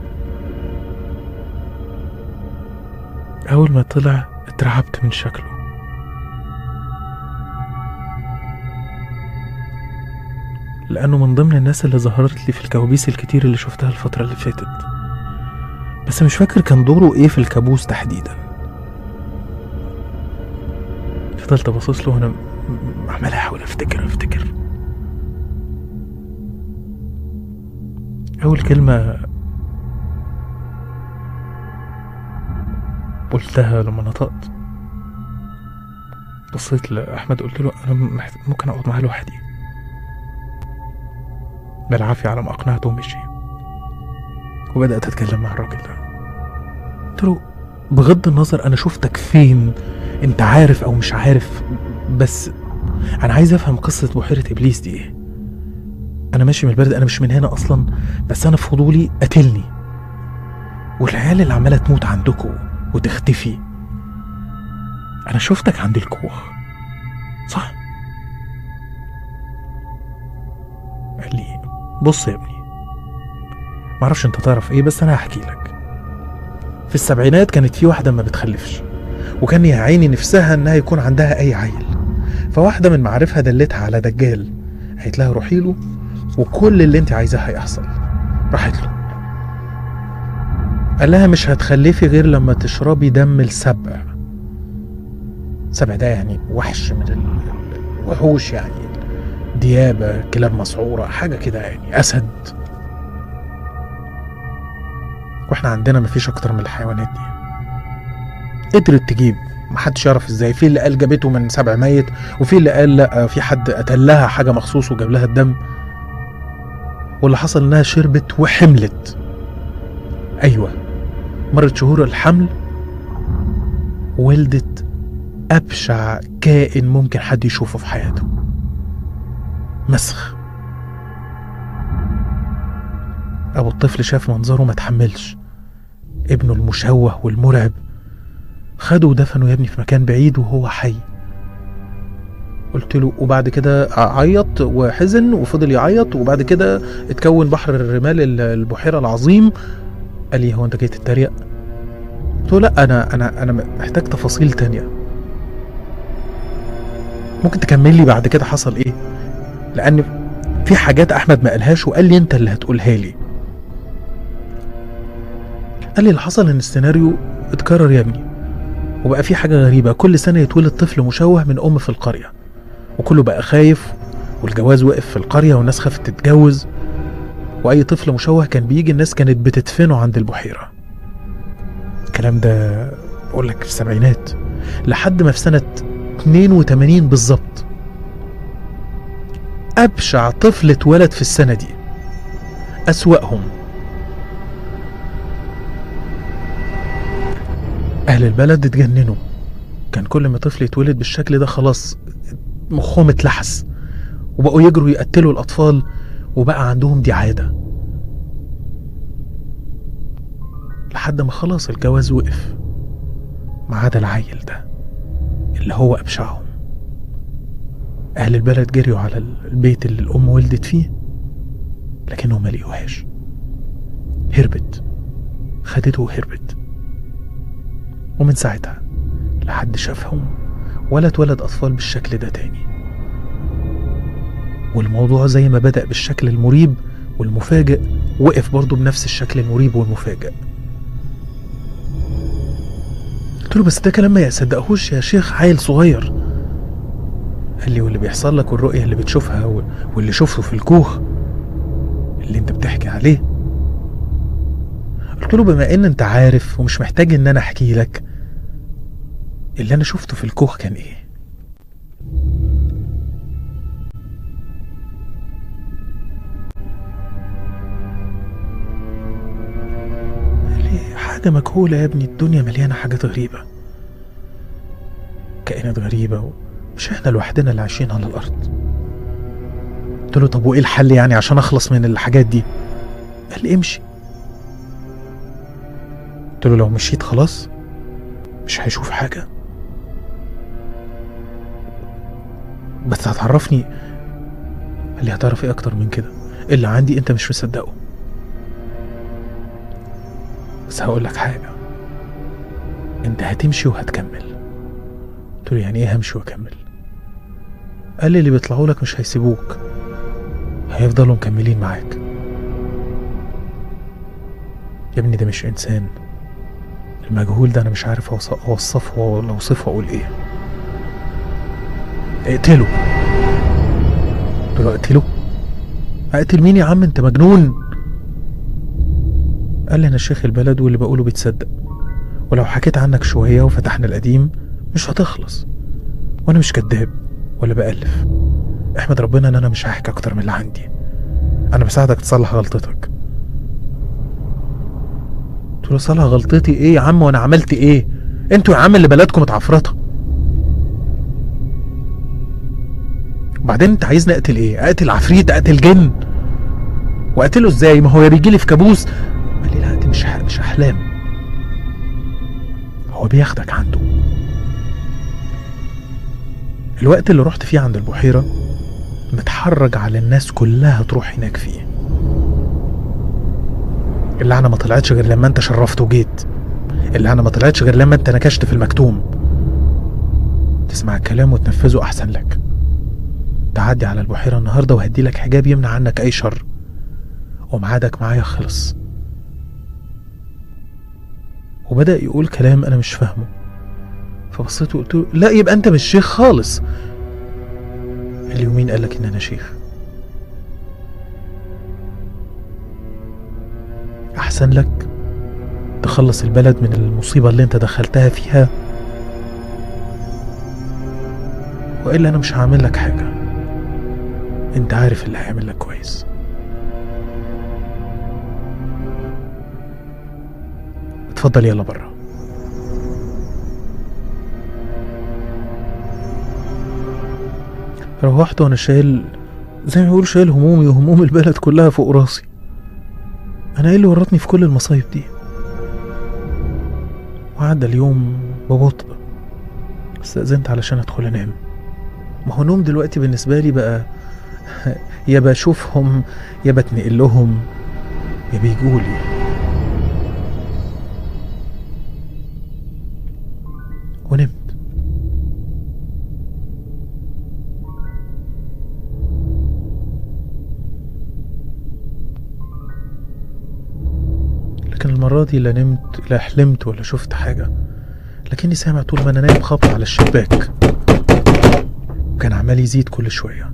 أول ما طلع اترعبت من شكله لأنه من ضمن الناس اللي ظهرت لي في الكوابيس الكتير اللي شفتها الفترة اللي فاتت بس مش فاكر كان دوره ايه في الكابوس تحديدا فضلت باصص له وانا م- م- عمال احاول افتكر افتكر اول كلمة قلتها لما نطقت بصيت لأحمد قلت له أنا محت- ممكن أقعد معاه لوحدي بالعافية على ما أقنعته ومشي وبدأت أتكلم مع الراجل ده قلت له بغض النظر أنا شفتك فين أنت عارف أو مش عارف بس أنا عايز أفهم قصة بحيرة إبليس دي إيه أنا ماشي من البلد أنا مش من هنا أصلا بس أنا في فضولي قتلني والعيال اللي عمالة تموت عندكم وتختفي أنا شفتك عند الكوخ صح قال لي بص يا ابني معرفش انت تعرف ايه بس انا هحكي لك في السبعينات كانت في واحدة ما بتخلفش وكان يا عيني نفسها انها يكون عندها اي عيل فواحدة من معارفها دلتها على دجال قالت لها روحي له وكل اللي انت عايزاه هيحصل راحت له قال لها مش هتخلفي غير لما تشربي دم السبع سبع ده يعني وحش من ال- الوحوش يعني ديابة كلاب مسعورة حاجة كده يعني أسد واحنا عندنا مفيش أكتر من الحيوانات دي قدرت تجيب محدش يعرف ازاي في اللي قال جابته من سبع ميت وفي اللي قال لا في حد قتل لها حاجه مخصوص وجاب لها الدم واللي حصل انها شربت وحملت ايوه مرت شهور الحمل ولدت ابشع كائن ممكن حد يشوفه في حياته مسخ ابو الطفل شاف منظره ما تحملش ابنه المشوه والمرعب خده ودفنه يا ابني في مكان بعيد وهو حي قلت له وبعد كده عيط وحزن وفضل يعيط وبعد كده اتكون بحر الرمال ال- البحيرة العظيم قال لي هو انت جاي تتريق قلت له لا انا انا انا محتاج تفاصيل تانية ممكن تكمل لي بعد كده حصل ايه لان في حاجات احمد ما قالهاش وقال لي انت اللي هتقولها لي قال لي اللي حصل ان السيناريو اتكرر يا ابني وبقى في حاجة غريبة كل سنة يتولد طفل مشوه من أم في القرية وكله بقى خايف والجواز وقف في القرية والناس خافت تتجوز وأي طفل مشوه كان بيجي الناس كانت بتدفنه عند البحيرة الكلام ده بقول لك في السبعينات لحد ما في سنة 82 بالظبط أبشع طفل اتولد في السنة دي أسوأهم أهل البلد اتجننوا كان كل ما طفل يتولد بالشكل ده خلاص مخهم اتلحس وبقوا يجروا يقتلوا الأطفال وبقى عندهم دي عادة لحد ما خلاص الجواز وقف ما عدا العيل ده اللي هو أبشعهم أهل البلد جريوا على البيت اللي الأم ولدت فيه لكنهم ما لقوهاش هربت خدته وهربت ومن ساعتها لا حد شافهم ولا اتولد أطفال بالشكل ده تاني والموضوع زي ما بدأ بالشكل المريب والمفاجئ وقف برضه بنفس الشكل المريب والمفاجئ قلت له بس ده كلام ما يصدقهوش يا شيخ عيل صغير قال لي واللي بيحصل لك والرؤية اللي بتشوفها وال- واللي شفته في الكوخ اللي انت بتحكي عليه قلت له بما ان انت عارف ومش محتاج ان انا احكي لك اللي انا شفته في الكوخ كان ايه قال لي حاجة مجهولة يا ابني الدنيا مليانة حاجات غريبة كائنات غريبة مش احنا لوحدنا اللي عايشين على الأرض قلت له طب وايه الحل يعني عشان اخلص من الحاجات دي قال لي امشي قلت له لو مشيت خلاص مش هيشوف حاجة بس هتعرفني قال لي هتعرف ايه اكتر من كده اللي عندي انت مش مصدقه بس هقول لك حاجة انت هتمشي وهتكمل قلت له يعني ايه همشي واكمل قال لي اللي بيطلعوا لك مش هيسيبوك هيفضلوا مكملين معاك يا ابني ده مش انسان المجهول ده انا مش عارف أوص- اوصفه ولا اوصفه اقول ايه اقتله قلت له اقتله اقتل مين يا عم انت مجنون قال لي انا شيخ البلد واللي بقوله بيتصدق ولو حكيت عنك شوية وفتحنا القديم مش هتخلص وانا مش كذاب ولا بألف احمد ربنا ان انا مش هحكي اكتر من اللي عندي انا بساعدك تصلح غلطتك قلت له صلح غلطتي ايه يا عم وانا عملت ايه انتوا يا عم اللي بلدكم اتعفرطه وبعدين انت عايزني اقتل ايه اقتل عفريت اقتل جن واقتله ازاي ما هو يا بيجي لي في كابوس قال لي لا دي مش ح- مش احلام هو بياخدك عنده الوقت اللي رحت فيه عند البحيرة متحرج على الناس كلها تروح هناك فيه اللعنة ما طلعتش غير لما انت شرفت وجيت اللعنة ما طلعتش غير لما انت نكشت في المكتوم تسمع الكلام وتنفذه احسن لك تعدي على البحيرة النهاردة وهدي لك حجاب يمنع عنك اي شر وميعادك معايا خلص وبدأ يقول كلام انا مش فاهمه فبصيت وقلت له لا يبقى انت مش شيخ خالص قال لي ومين قال لك ان انا شيخ احسن لك تخلص البلد من المصيبة اللي انت دخلتها فيها والا انا مش هعمل لك حاجه انت عارف اللي هيعمل لك كويس اتفضل يلا بره روحت وانا شايل زي ما بيقول شايل همومي وهموم البلد كلها فوق راسي انا ايه اللي ورطني في كل المصايب دي وعدى اليوم ببطء استأذنت علشان ادخل انام ما هو نوم دلوقتي بالنسبة لي بقى يا بشوفهم يا بتنقل لهم يا بيجولي ونمت لكن المرة دي لا نمت لا حلمت ولا شفت حاجة لكني سامع طول ما أنا نايم خبط على الشباك وكان عمال يزيد كل شوية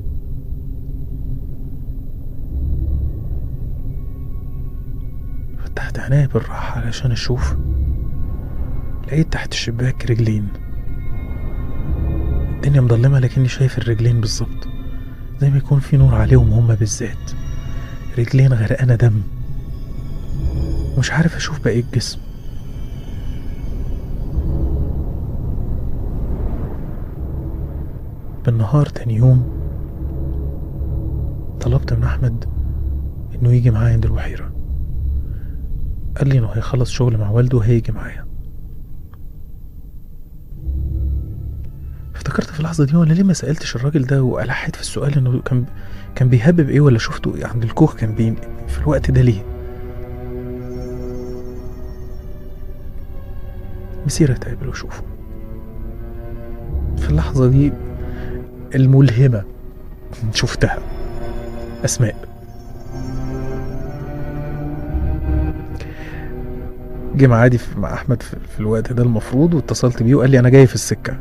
فتحت عينيا بالراحة علشان أشوف لقيت تحت الشباك رجلين الدنيا مظلمة لكني شايف الرجلين بالظبط زي ما يكون في نور عليهم هما بالذات رجلين غرقانة دم ومش عارف أشوف باقي الجسم بالنهار تاني يوم طلبت من أحمد إنه يجي معايا عند البحيرة قال لي إنه هيخلص شغل مع والده وهيجي معايا افتكرت في اللحظة دي وانا ليه ما سألتش الراجل ده وألحيت في السؤال إنه كان كان بيهبب إيه ولا شفته إيه عند الكوخ كان بي في الوقت ده ليه مسيرة اتقابل واشوفه في اللحظة دي الملهمة شفتها أسماء جه معادي في- مع أحمد في في الوقت ده المفروض واتصلت بيه وقال لي أنا جاي في السكة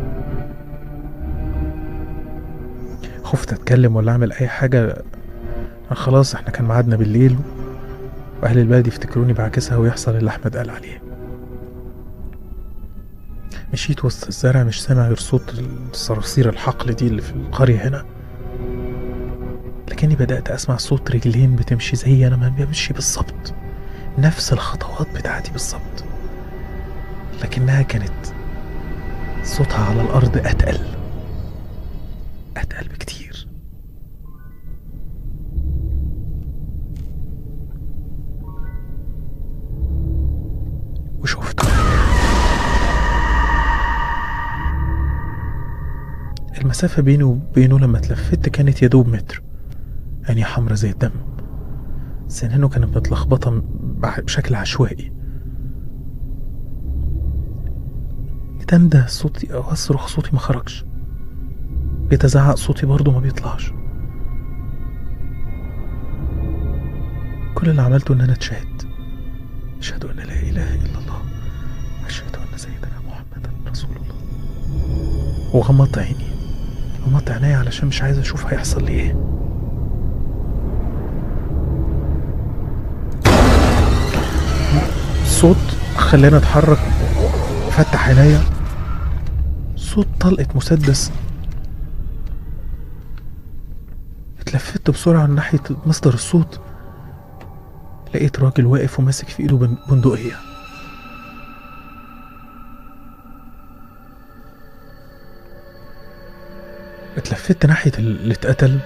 خفت أتكلم ولا أعمل أي حاجة خلاص احنا كان ميعادنا بالليل وأهل البلد يفتكروني بعكسها ويحصل اللي أحمد قال عليه مشيت وسط الزرع مش سامع غير صوت الصراصير الحقل دي اللي في القرية هنا لكني بدأت أسمع صوت رجلين بتمشي زي أنا ما بمشي بالظبط نفس الخطوات بتاعتي بالظبط لكنها كانت صوتها على الأرض أتقل أتقل بكتير وشفته المسافة بيني وبينه لما اتلفت كانت يدوب متر عينيه حمرا زي الدم سنانه كانت متلخبطة م- بع- بشكل عشوائي تنده صوتي أو أصرخ صوتي ما خرجش بيتزعق صوتي برضه ما بيطلعش كل اللي عملته إن أنا اتشهدت أشهد أن لا إله إلا الله أشهد أن سيدنا محمدا رسول الله وغمضت عيني غمضت عينيا علشان مش عايز أشوف هيحصل لي إيه صوت خلاني اتحرك فتح عينيا صوت طلقة مسدس اتلفت بسرعة ناحية مصدر الصوت لقيت راجل واقف وماسك في ايده بن- بندقية اتلفت ناحية اللي اتقتل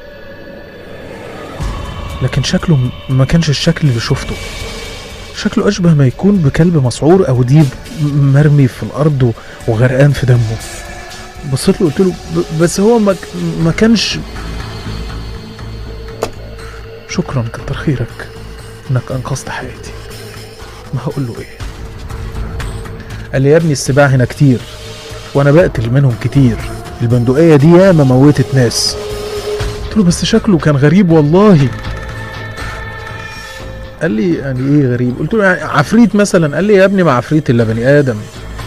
لكن شكله م- ما كانش الشكل اللي شفته شكله أشبه ما يكون بكلب مسعور أو ديب م- مرمي في الأرض و- وغرقان في دمه بصيت له قلت له "ب- بس هو ما, ك- ما كانش شكرا كتر خيرك انك انقذت حياتي ما هقول له ايه قال لي يا ابني السباع هنا كتير وانا بقتل منهم كتير البندقية دي ياما موتت ناس قلت له بس شكله كان غريب والله قال لي يعني ايه غريب قلت له يعني عفريت مثلا قال لي يا ابني ما عفريت الا بني ادم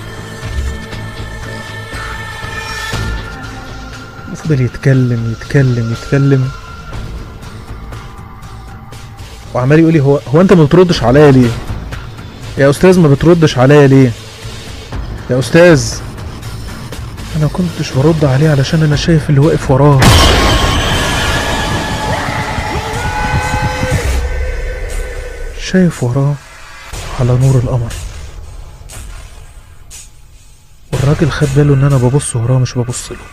وفضل يتكلم يتكلم يتكلم وعمال يقول لي هو هو انت ما بتردش عليا ليه يا استاذ ما بتردش عليا ليه يا استاذ انا كنتش برد عليه علشان انا شايف اللي واقف وراه شايف وراه على نور القمر والراجل خد باله ان انا ببص وراه مش ببص له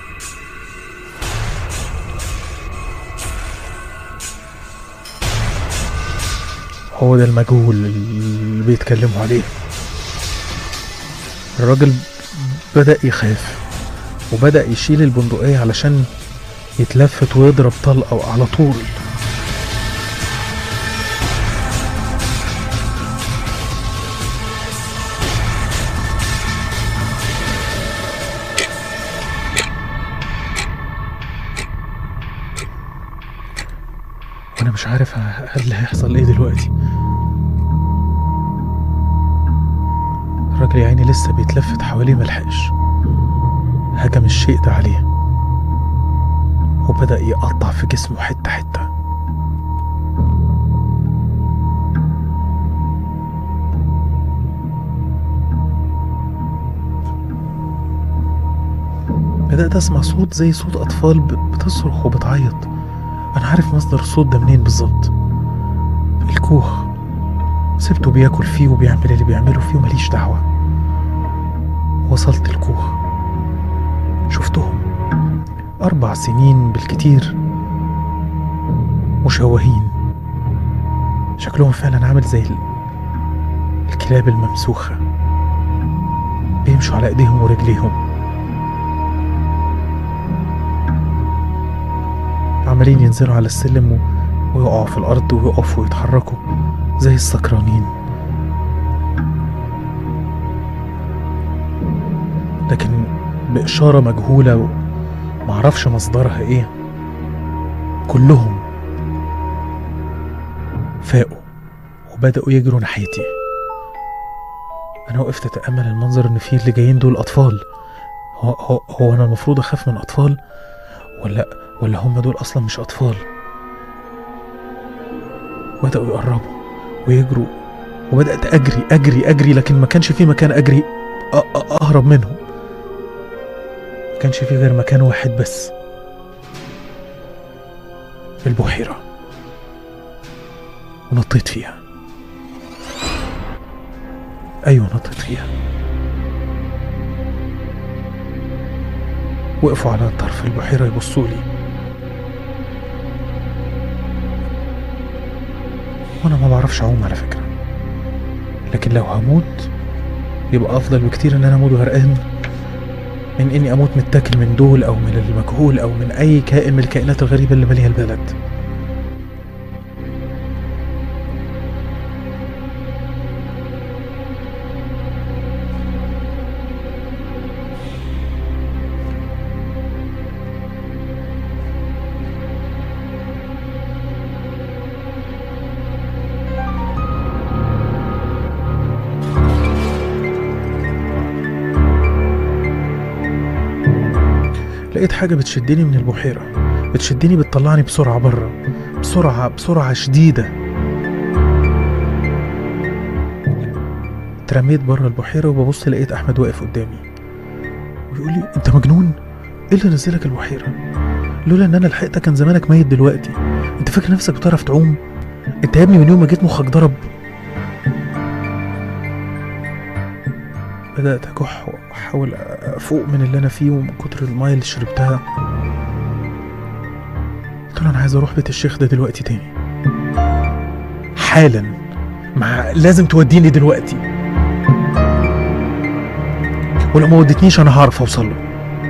هو ده المجهول اللي بيتكلموا عليه الراجل بدأ يخاف وبدأ يشيل البندقية علشان يتلفت ويضرب طلقة على طول وانا مش عارف ه- اللي هيحصل ايه دلوقتي الراجل يا عيني لسه بيتلفت حواليه ملحقش هجم الشيء ده عليه وبدأ يقطع في جسمه حتة حتة بدأت أسمع صوت زي صوت أطفال ب- بتصرخ وبتعيط أنا عارف مصدر الصوت ده منين بالظبط الكوخ سبته بياكل فيه وبيعمل اللي بيعمله فيه ومليش دعوة وصلت الكوخ شفتهم أربع سنين بالكتير مشوهين شكلهم فعلا عامل زي ال- الكلاب الممسوخة بيمشوا على ايديهم ورجليهم عمالين ينزلوا على السلم و- ويقعوا في الأرض ويقفوا ويتحركوا زي السكرانين لكن بإشارة مجهولة ومعرفش مصدرها إيه كلهم فاقوا وبدأوا يجروا ناحيتي أنا وقفت أتأمل المنظر إن في اللي جايين دول أطفال هو, هو, هو أنا المفروض أخاف من أطفال ولا ولا هم دول أصلا مش أطفال بدأوا يقربوا ويجروا وبدأت أجري أجري أجري لكن ما كانش في مكان أجري أ- أ- أهرب منهم ما كانش في غير مكان واحد بس البحيرة ونطيت فيها أيوة نطيت فيها وقفوا على طرف البحيرة يبصوا لي وأنا ما بعرفش أعوم على فكرة لكن لو هموت يبقى أفضل بكتير إن أنا أموت غرقان من إني أموت متاكل من دول أو من المجهول أو من أي كائن من الكائنات الغريبة اللي مالية البلد لقيت حاجة بتشدني من البحيرة بتشدني بتطلعني بسرعة بره بسرعة بسرعة شديدة اترميت بره البحيرة وببص لقيت أحمد واقف قدامي ويقول لي أنت مجنون؟ إيه اللي نزلك البحيرة؟ لولا إن أنا لحقتك كان زمانك ميت دلوقتي أنت فاكر نفسك بتعرف تعوم؟ أنت يا ابني من يوم ما جيت مخك ضرب بدأت أكح وأحاول أفوق من اللي أنا فيه ومن كتر المية اللي شربتها قلت له أنا عايز أروح بيت الشيخ ده دلوقتي تاني حالا مع لازم توديني دلوقتي ولو ما ودتنيش أنا هعرف أوصل له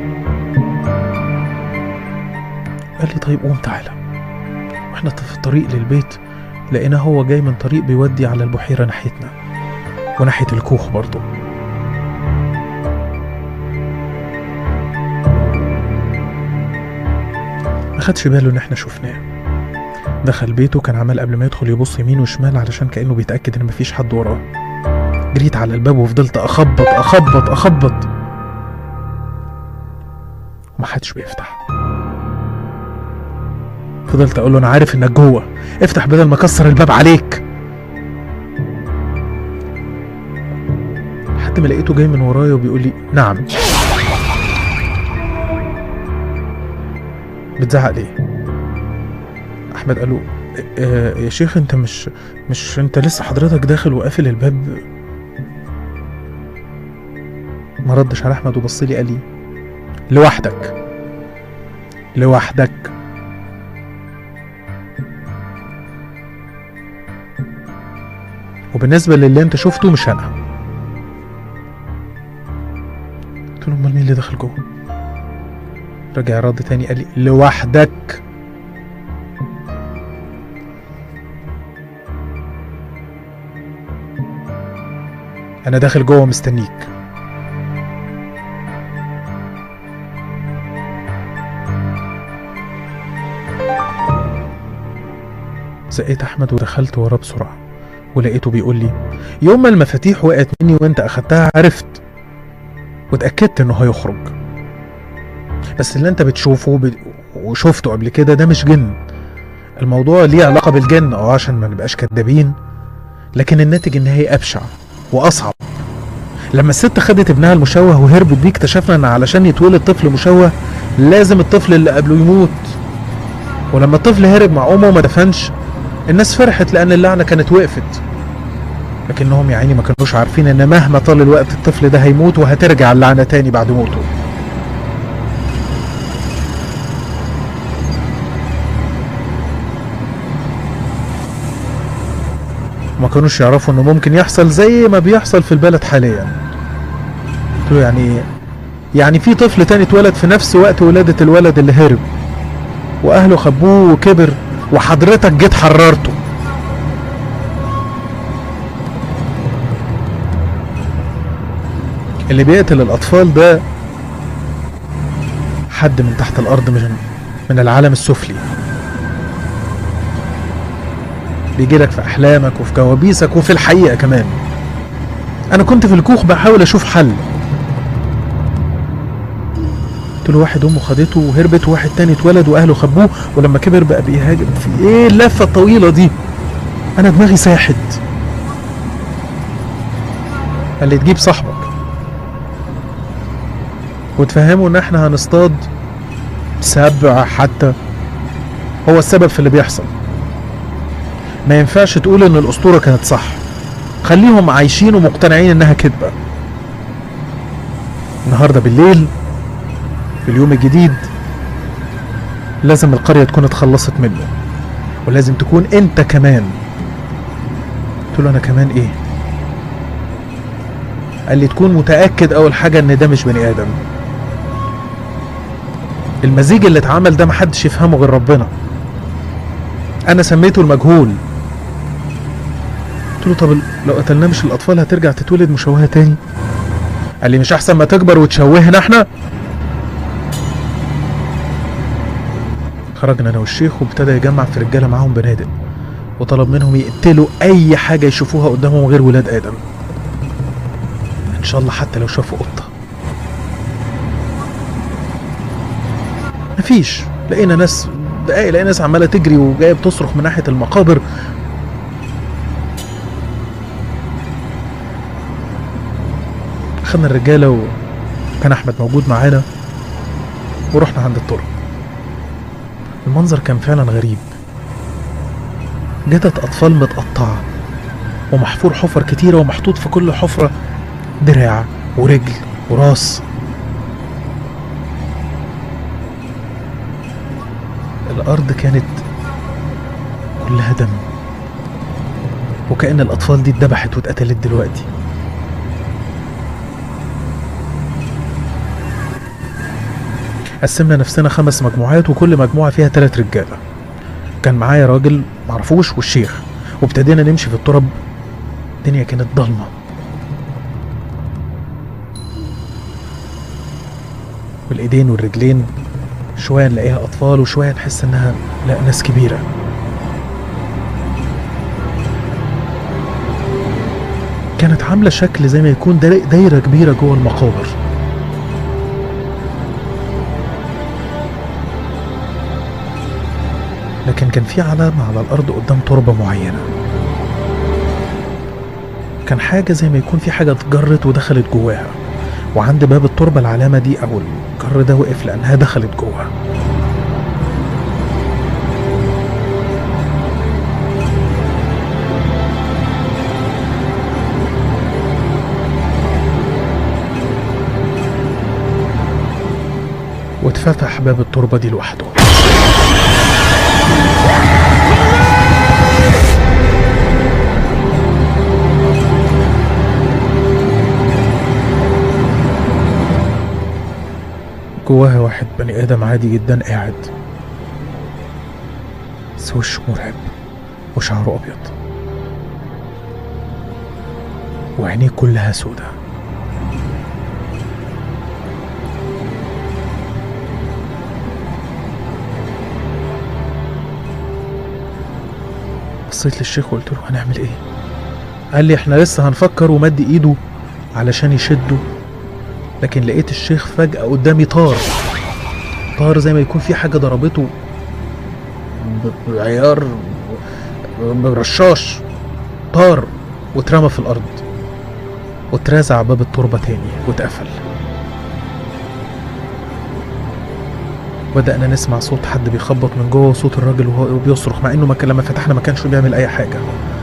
قال لي طيب قوم تعالى واحنا في الطريق للبيت لقيناه هو جاي من طريق بيودي على البحيرة ناحيتنا وناحية الكوخ برضه ما خدش باله ان احنا شفناه دخل بيته كان عمال قبل ما يدخل يبص يمين وشمال علشان كانه بيتاكد ان مفيش حد وراه جريت على الباب وفضلت اخبط اخبط اخبط ومحدش بيفتح فضلت اقول له انا عارف انك جوه افتح بدل ما اكسر الباب عليك لحد ما لقيته جاي من ورايا وبيقول لي نعم بتزعق ليه احمد قال له "آه، يا شيخ انت مش مش انت لسه حضرتك داخل وقافل الباب ما ردش على احمد وبص لي قال لي لوحدك لوحدك وبالنسبة للي انت شفته مش انا قلت له امال مين اللي دخل جوه رجع رد تاني قال لي لوحدك انا داخل جوه مستنيك زقيت احمد ودخلت وراه بسرعه ولقيته بيقول لي يوم ما المفاتيح وقعت مني وانت اخدتها عرفت واتاكدت انه هيخرج بس اللي انت بتشوفه ب... وشفته قبل كده ده مش جن الموضوع ليه علاقه بالجن اه عشان ما نبقاش كدابين لكن الناتج النهائي ابشع واصعب لما الست خدت ابنها المشوه وهربت بيه اكتشفنا ان علشان يتولد طفل مشوه لازم الطفل اللي قبله يموت ولما الطفل هرب مع امه وما دفنش الناس فرحت لان اللعنه كانت وقفت لكنهم يا عيني ما كانوش عارفين ان مهما طال الوقت الطفل ده هيموت وهترجع اللعنه تاني بعد موته ما كانوش يعرفوا انه ممكن يحصل زي ما بيحصل في البلد حاليا قلت له يعني إيه؟ يعني في طفل تاني اتولد في نفس وقت ولادة الولد اللي هرب واهله خبوه وكبر وحضرتك جيت حررته اللي بيقتل الاطفال ده حد من تحت الارض من من العالم السفلي بيجي لك في احلامك وفي كوابيسك وفي الحقيقه كمان انا كنت في الكوخ بحاول اشوف حل قلت له واحد امه خدته وهربت وواحد تاني اتولد واهله خبوه ولما كبر بقى بيهاجم في ايه اللفه الطويله دي انا دماغي ساحت قال لي تجيب صاحبك وتفهمه ان احنا هنصطاد سبع حتى هو السبب في اللي بيحصل ما ينفعش تقول ان الاسطوره كانت صح خليهم عايشين ومقتنعين انها كذبه النهارده بالليل في اليوم الجديد لازم القريه تكون اتخلصت منه ولازم تكون انت كمان قلت له انا كمان ايه قال لي تكون متاكد اول حاجه ان ده مش بني ادم المزيج اللي اتعمل ده محدش يفهمه غير ربنا انا سميته المجهول قلت له طب لو قتلناه مش الاطفال هترجع تتولد مشوهه تاني قال لي مش احسن ما تكبر وتشوهنا احنا خرجنا انا والشيخ وابتدى يجمع في رجاله معاهم بنادق وطلب منهم يقتلوا اي حاجه يشوفوها قدامهم غير ولاد ادم ان شاء الله حتى لو شافوا قطه مفيش لقينا ناس دقايق لقينا ناس عماله تجري وجايه بتصرخ من ناحيه المقابر خدنا الرجاله وكان احمد موجود معانا ورحنا عند الطرق المنظر كان فعلا غريب جتت اطفال متقطعه ومحفور حفر كتيره ومحطوط في كل حفره دراع ورجل وراس الأرض كانت كلها دم وكأن الأطفال دي اتذبحت واتقتلت دلوقتي قسمنا نفسنا خمس مجموعات وكل مجموعة فيها تلات رجالة كان معايا راجل معرفوش والشيخ وابتدينا نمشي في التراب الدنيا كانت ضلمة والإيدين والرجلين شوية نلاقيها أطفال وشوية نحس إنها لا ناس كبيرة كانت عاملة شكل زي ما يكون داي- دايرة كبيرة جوه المقابر لكن كان في علامة على الأرض قدام تربة معينة كان حاجة زي ما يكون في حاجة اتجرت ودخلت جواها وعند باب التربة العلامة دي أو الجر ده وقف لأنها دخلت جوه واتفتح باب التربة دي لوحده جواها واحد بني آدم عادي جدا قاعد بس وشه مرعب وشعره أبيض وعينيه كلها سودة بصيت للشيخ وقلت له هنعمل ايه قال لي احنا لسه هنفكر ومد ايده علشان يشده لكن لقيت الشيخ فجأة قدامي طار طار زي ما يكون في حاجة ضربته ب- بعيار برشاش طار واترمى في الأرض واترازع باب التربة تاني واتقفل بدأنا نسمع صوت حد بيخبط من جوه وصوت الراجل وهو بيصرخ مع انه ما كان لما فتحنا ما كانش بيعمل اي حاجة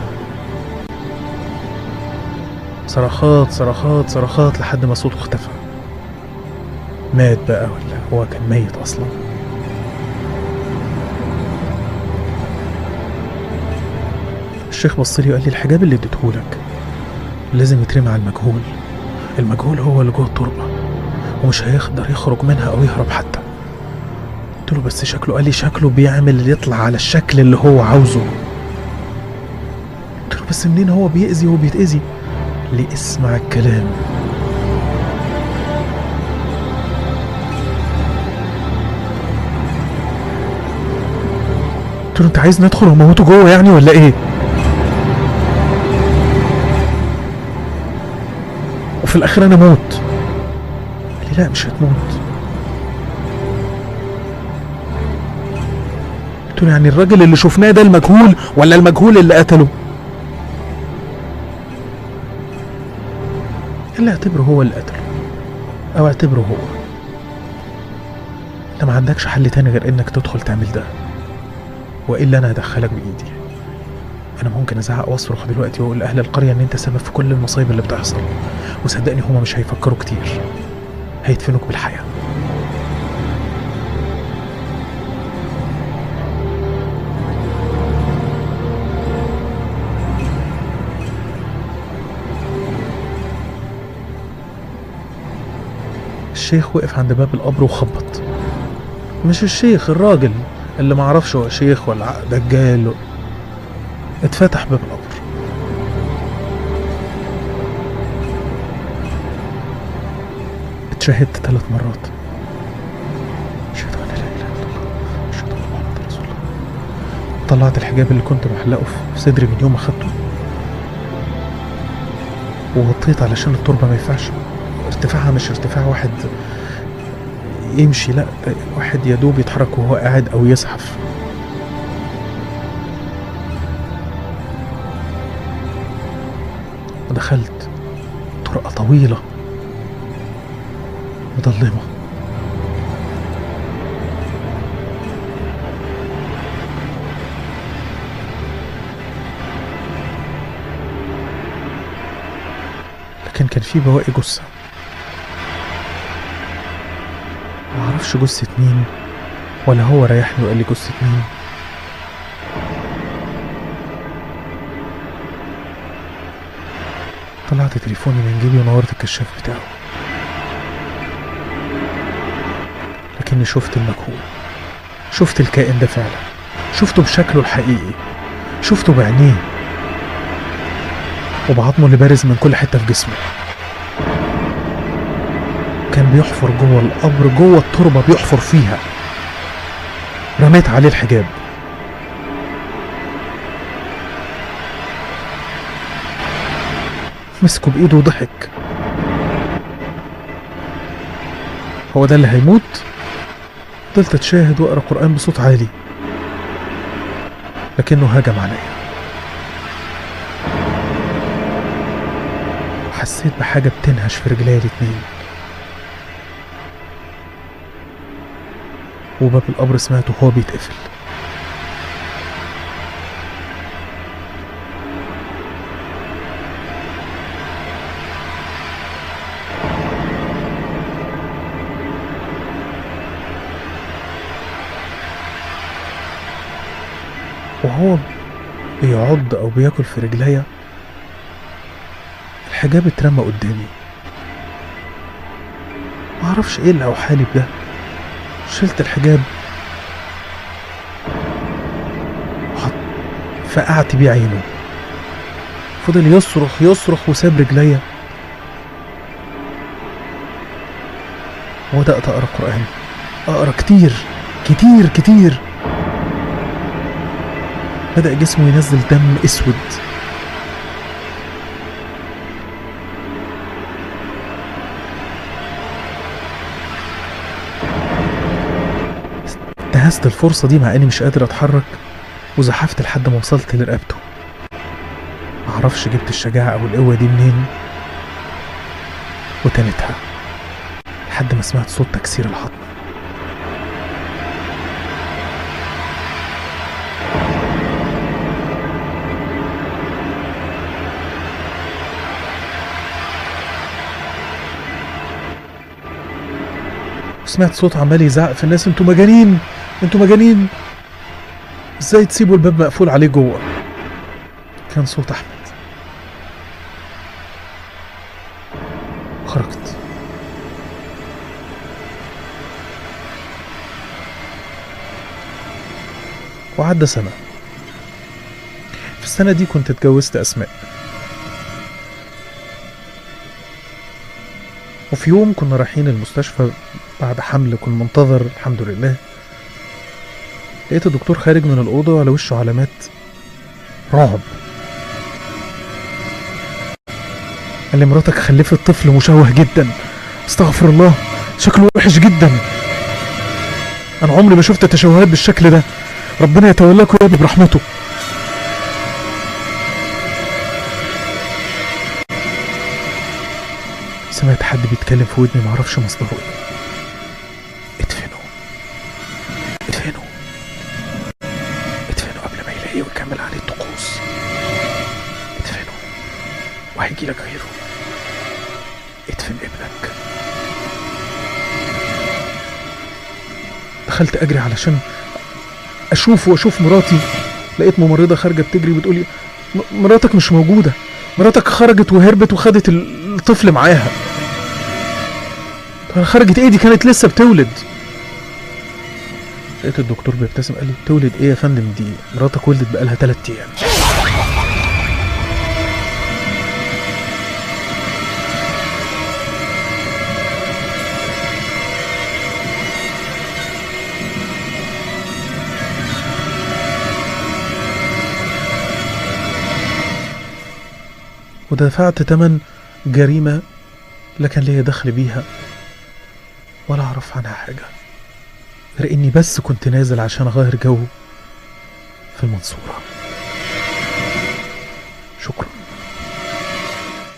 صرخات صرخات صرخات لحد ما صوته اختفى مات بقى ولا هو كان ميت اصلا الشيخ بص لي وقال لي الحجاب اللي اديتهولك لازم يترمي على المجهول المجهول هو اللي جوه التربه ومش هيقدر يخرج منها او يهرب حتى قلت له بس شكله قال لي شكله بيعمل يطلع على الشكل اللي هو عاوزه قلت له بس منين هو بيأذي وبيتأذي لي اسمع الكلام قلت له انت عايز ندخل وموته جوه يعني ولا ايه وفي الاخر انا موت قال لي لا مش هتموت قلت له يعني الراجل اللي شفناه ده المجهول ولا المجهول اللي قتله قال لي اعتبره هو اللي قتله او اعتبره هو انت ما عندكش حل تاني غير انك تدخل تعمل ده والا انا هدخلك بايدي انا ممكن ازعق واصرخ دلوقتي واقول لاهل القريه ان انت سبب في كل المصايب اللي بتحصل وصدقني هما مش هيفكروا كتير هيدفنوك بالحياه الشيخ وقف عند باب القبر وخبط مش الشيخ الراجل اللي معرفش هو شيخ ولا دجال اتفتح باب القبر اتشهدت ثلاث مرات أشهد أن لا إله إلا الله أشهد أن محمد رسول الله طلعت الحجاب اللي كنت محلقه في صدري من يوم ما خدته ووطيت علشان التربة ما ينفعش ارتفاعها مش ارتفاع واحد يمشي لا ده واحد يا دوب يتحرك وهو قاعد او يزحف ودخلت طرقة طويلة مظلمة لكن كان في بواقي جثة معرفش جثة مين ولا هو ريحني وقال لي جثة مين طلعت تليفوني من جيبي ونورت الكشاف بتاعه لكني شفت المجهول شفت الكائن ده فعلا شفته بشكله الحقيقي شفته بعينيه وبعظمه اللي بارز من كل حتة في جسمه كان بيحفر جوه القبر جوه التربة بيحفر فيها رميت عليه الحجاب مسكه بإيده وضحك هو ده اللي هيموت فضلت اتشاهد واقرا قرآن بصوت عالي لكنه هجم عليا وحسيت بحاجة بتنهش في رجلي الاتنين وباب القبر سمعته وهو بيتقفل وهو بيعض او بياكل في رجليا الحجاب اترمى قدامي معرفش ايه اللي اوحالي بده شلت الحجاب وحط فقعت بيه عينه فضل يصرخ يصرخ وساب رجليا وبدأت أقرأ قرآن أقرأ كتير كتير كتير بدأ جسمه ينزل دم أسود انتهزت الفرصة دي مع إني مش قادر أتحرك وزحفت لحد ما وصلت لرقبته معرفش جبت الشجاعة أو القوة دي منين وتنتها لحد ما سمعت صوت تكسير العظم وسمعت صوت عمال يزعق في الناس انتوا مجانين انتوا مجانين ازاي تسيبوا الباب مقفول عليه جوه كان صوت احمد خرجت وعدى سنة في السنة دي كنت اتجوزت أسماء وفي يوم كنا رايحين المستشفى بعد حمل كنت منتظر الحمد لله لقيت الدكتور خارج من الأوضة على وشه علامات رعب قال لي مراتك خلفت طفل مشوه جدا استغفر الله شكله وحش جدا انا عمري ما شفت تشوهات بالشكل ده ربنا يتولاكوا يا ابني برحمته سمعت حد بيتكلم في ودني معرفش مصدره ايه ادفنوا ادفنوا ادفنوا قبل ما يلاقيه ويكمل عليه الطقوس ادفنوا وهيجي لك غيره ادفن ابنك دخلت اجري علشان اشوف واشوف مراتي لقيت ممرضه خارجه بتجري بتقولي "م- مراتك مش موجوده مراتك خرجت وهربت وخدت ال- الطفل معاها طب خرجت ايه دي كانت لسه بتولد لقيت الدكتور بيبتسم قال لي تولد ايه يا فندم دي مراتك ولدت بقالها 3 ايام ودفعت تمن جريمة لا كان ليا دخل بيها ولا أعرف عنها حاجة غير إني بس كنت نازل عشان أغير جو في المنصورة شكرا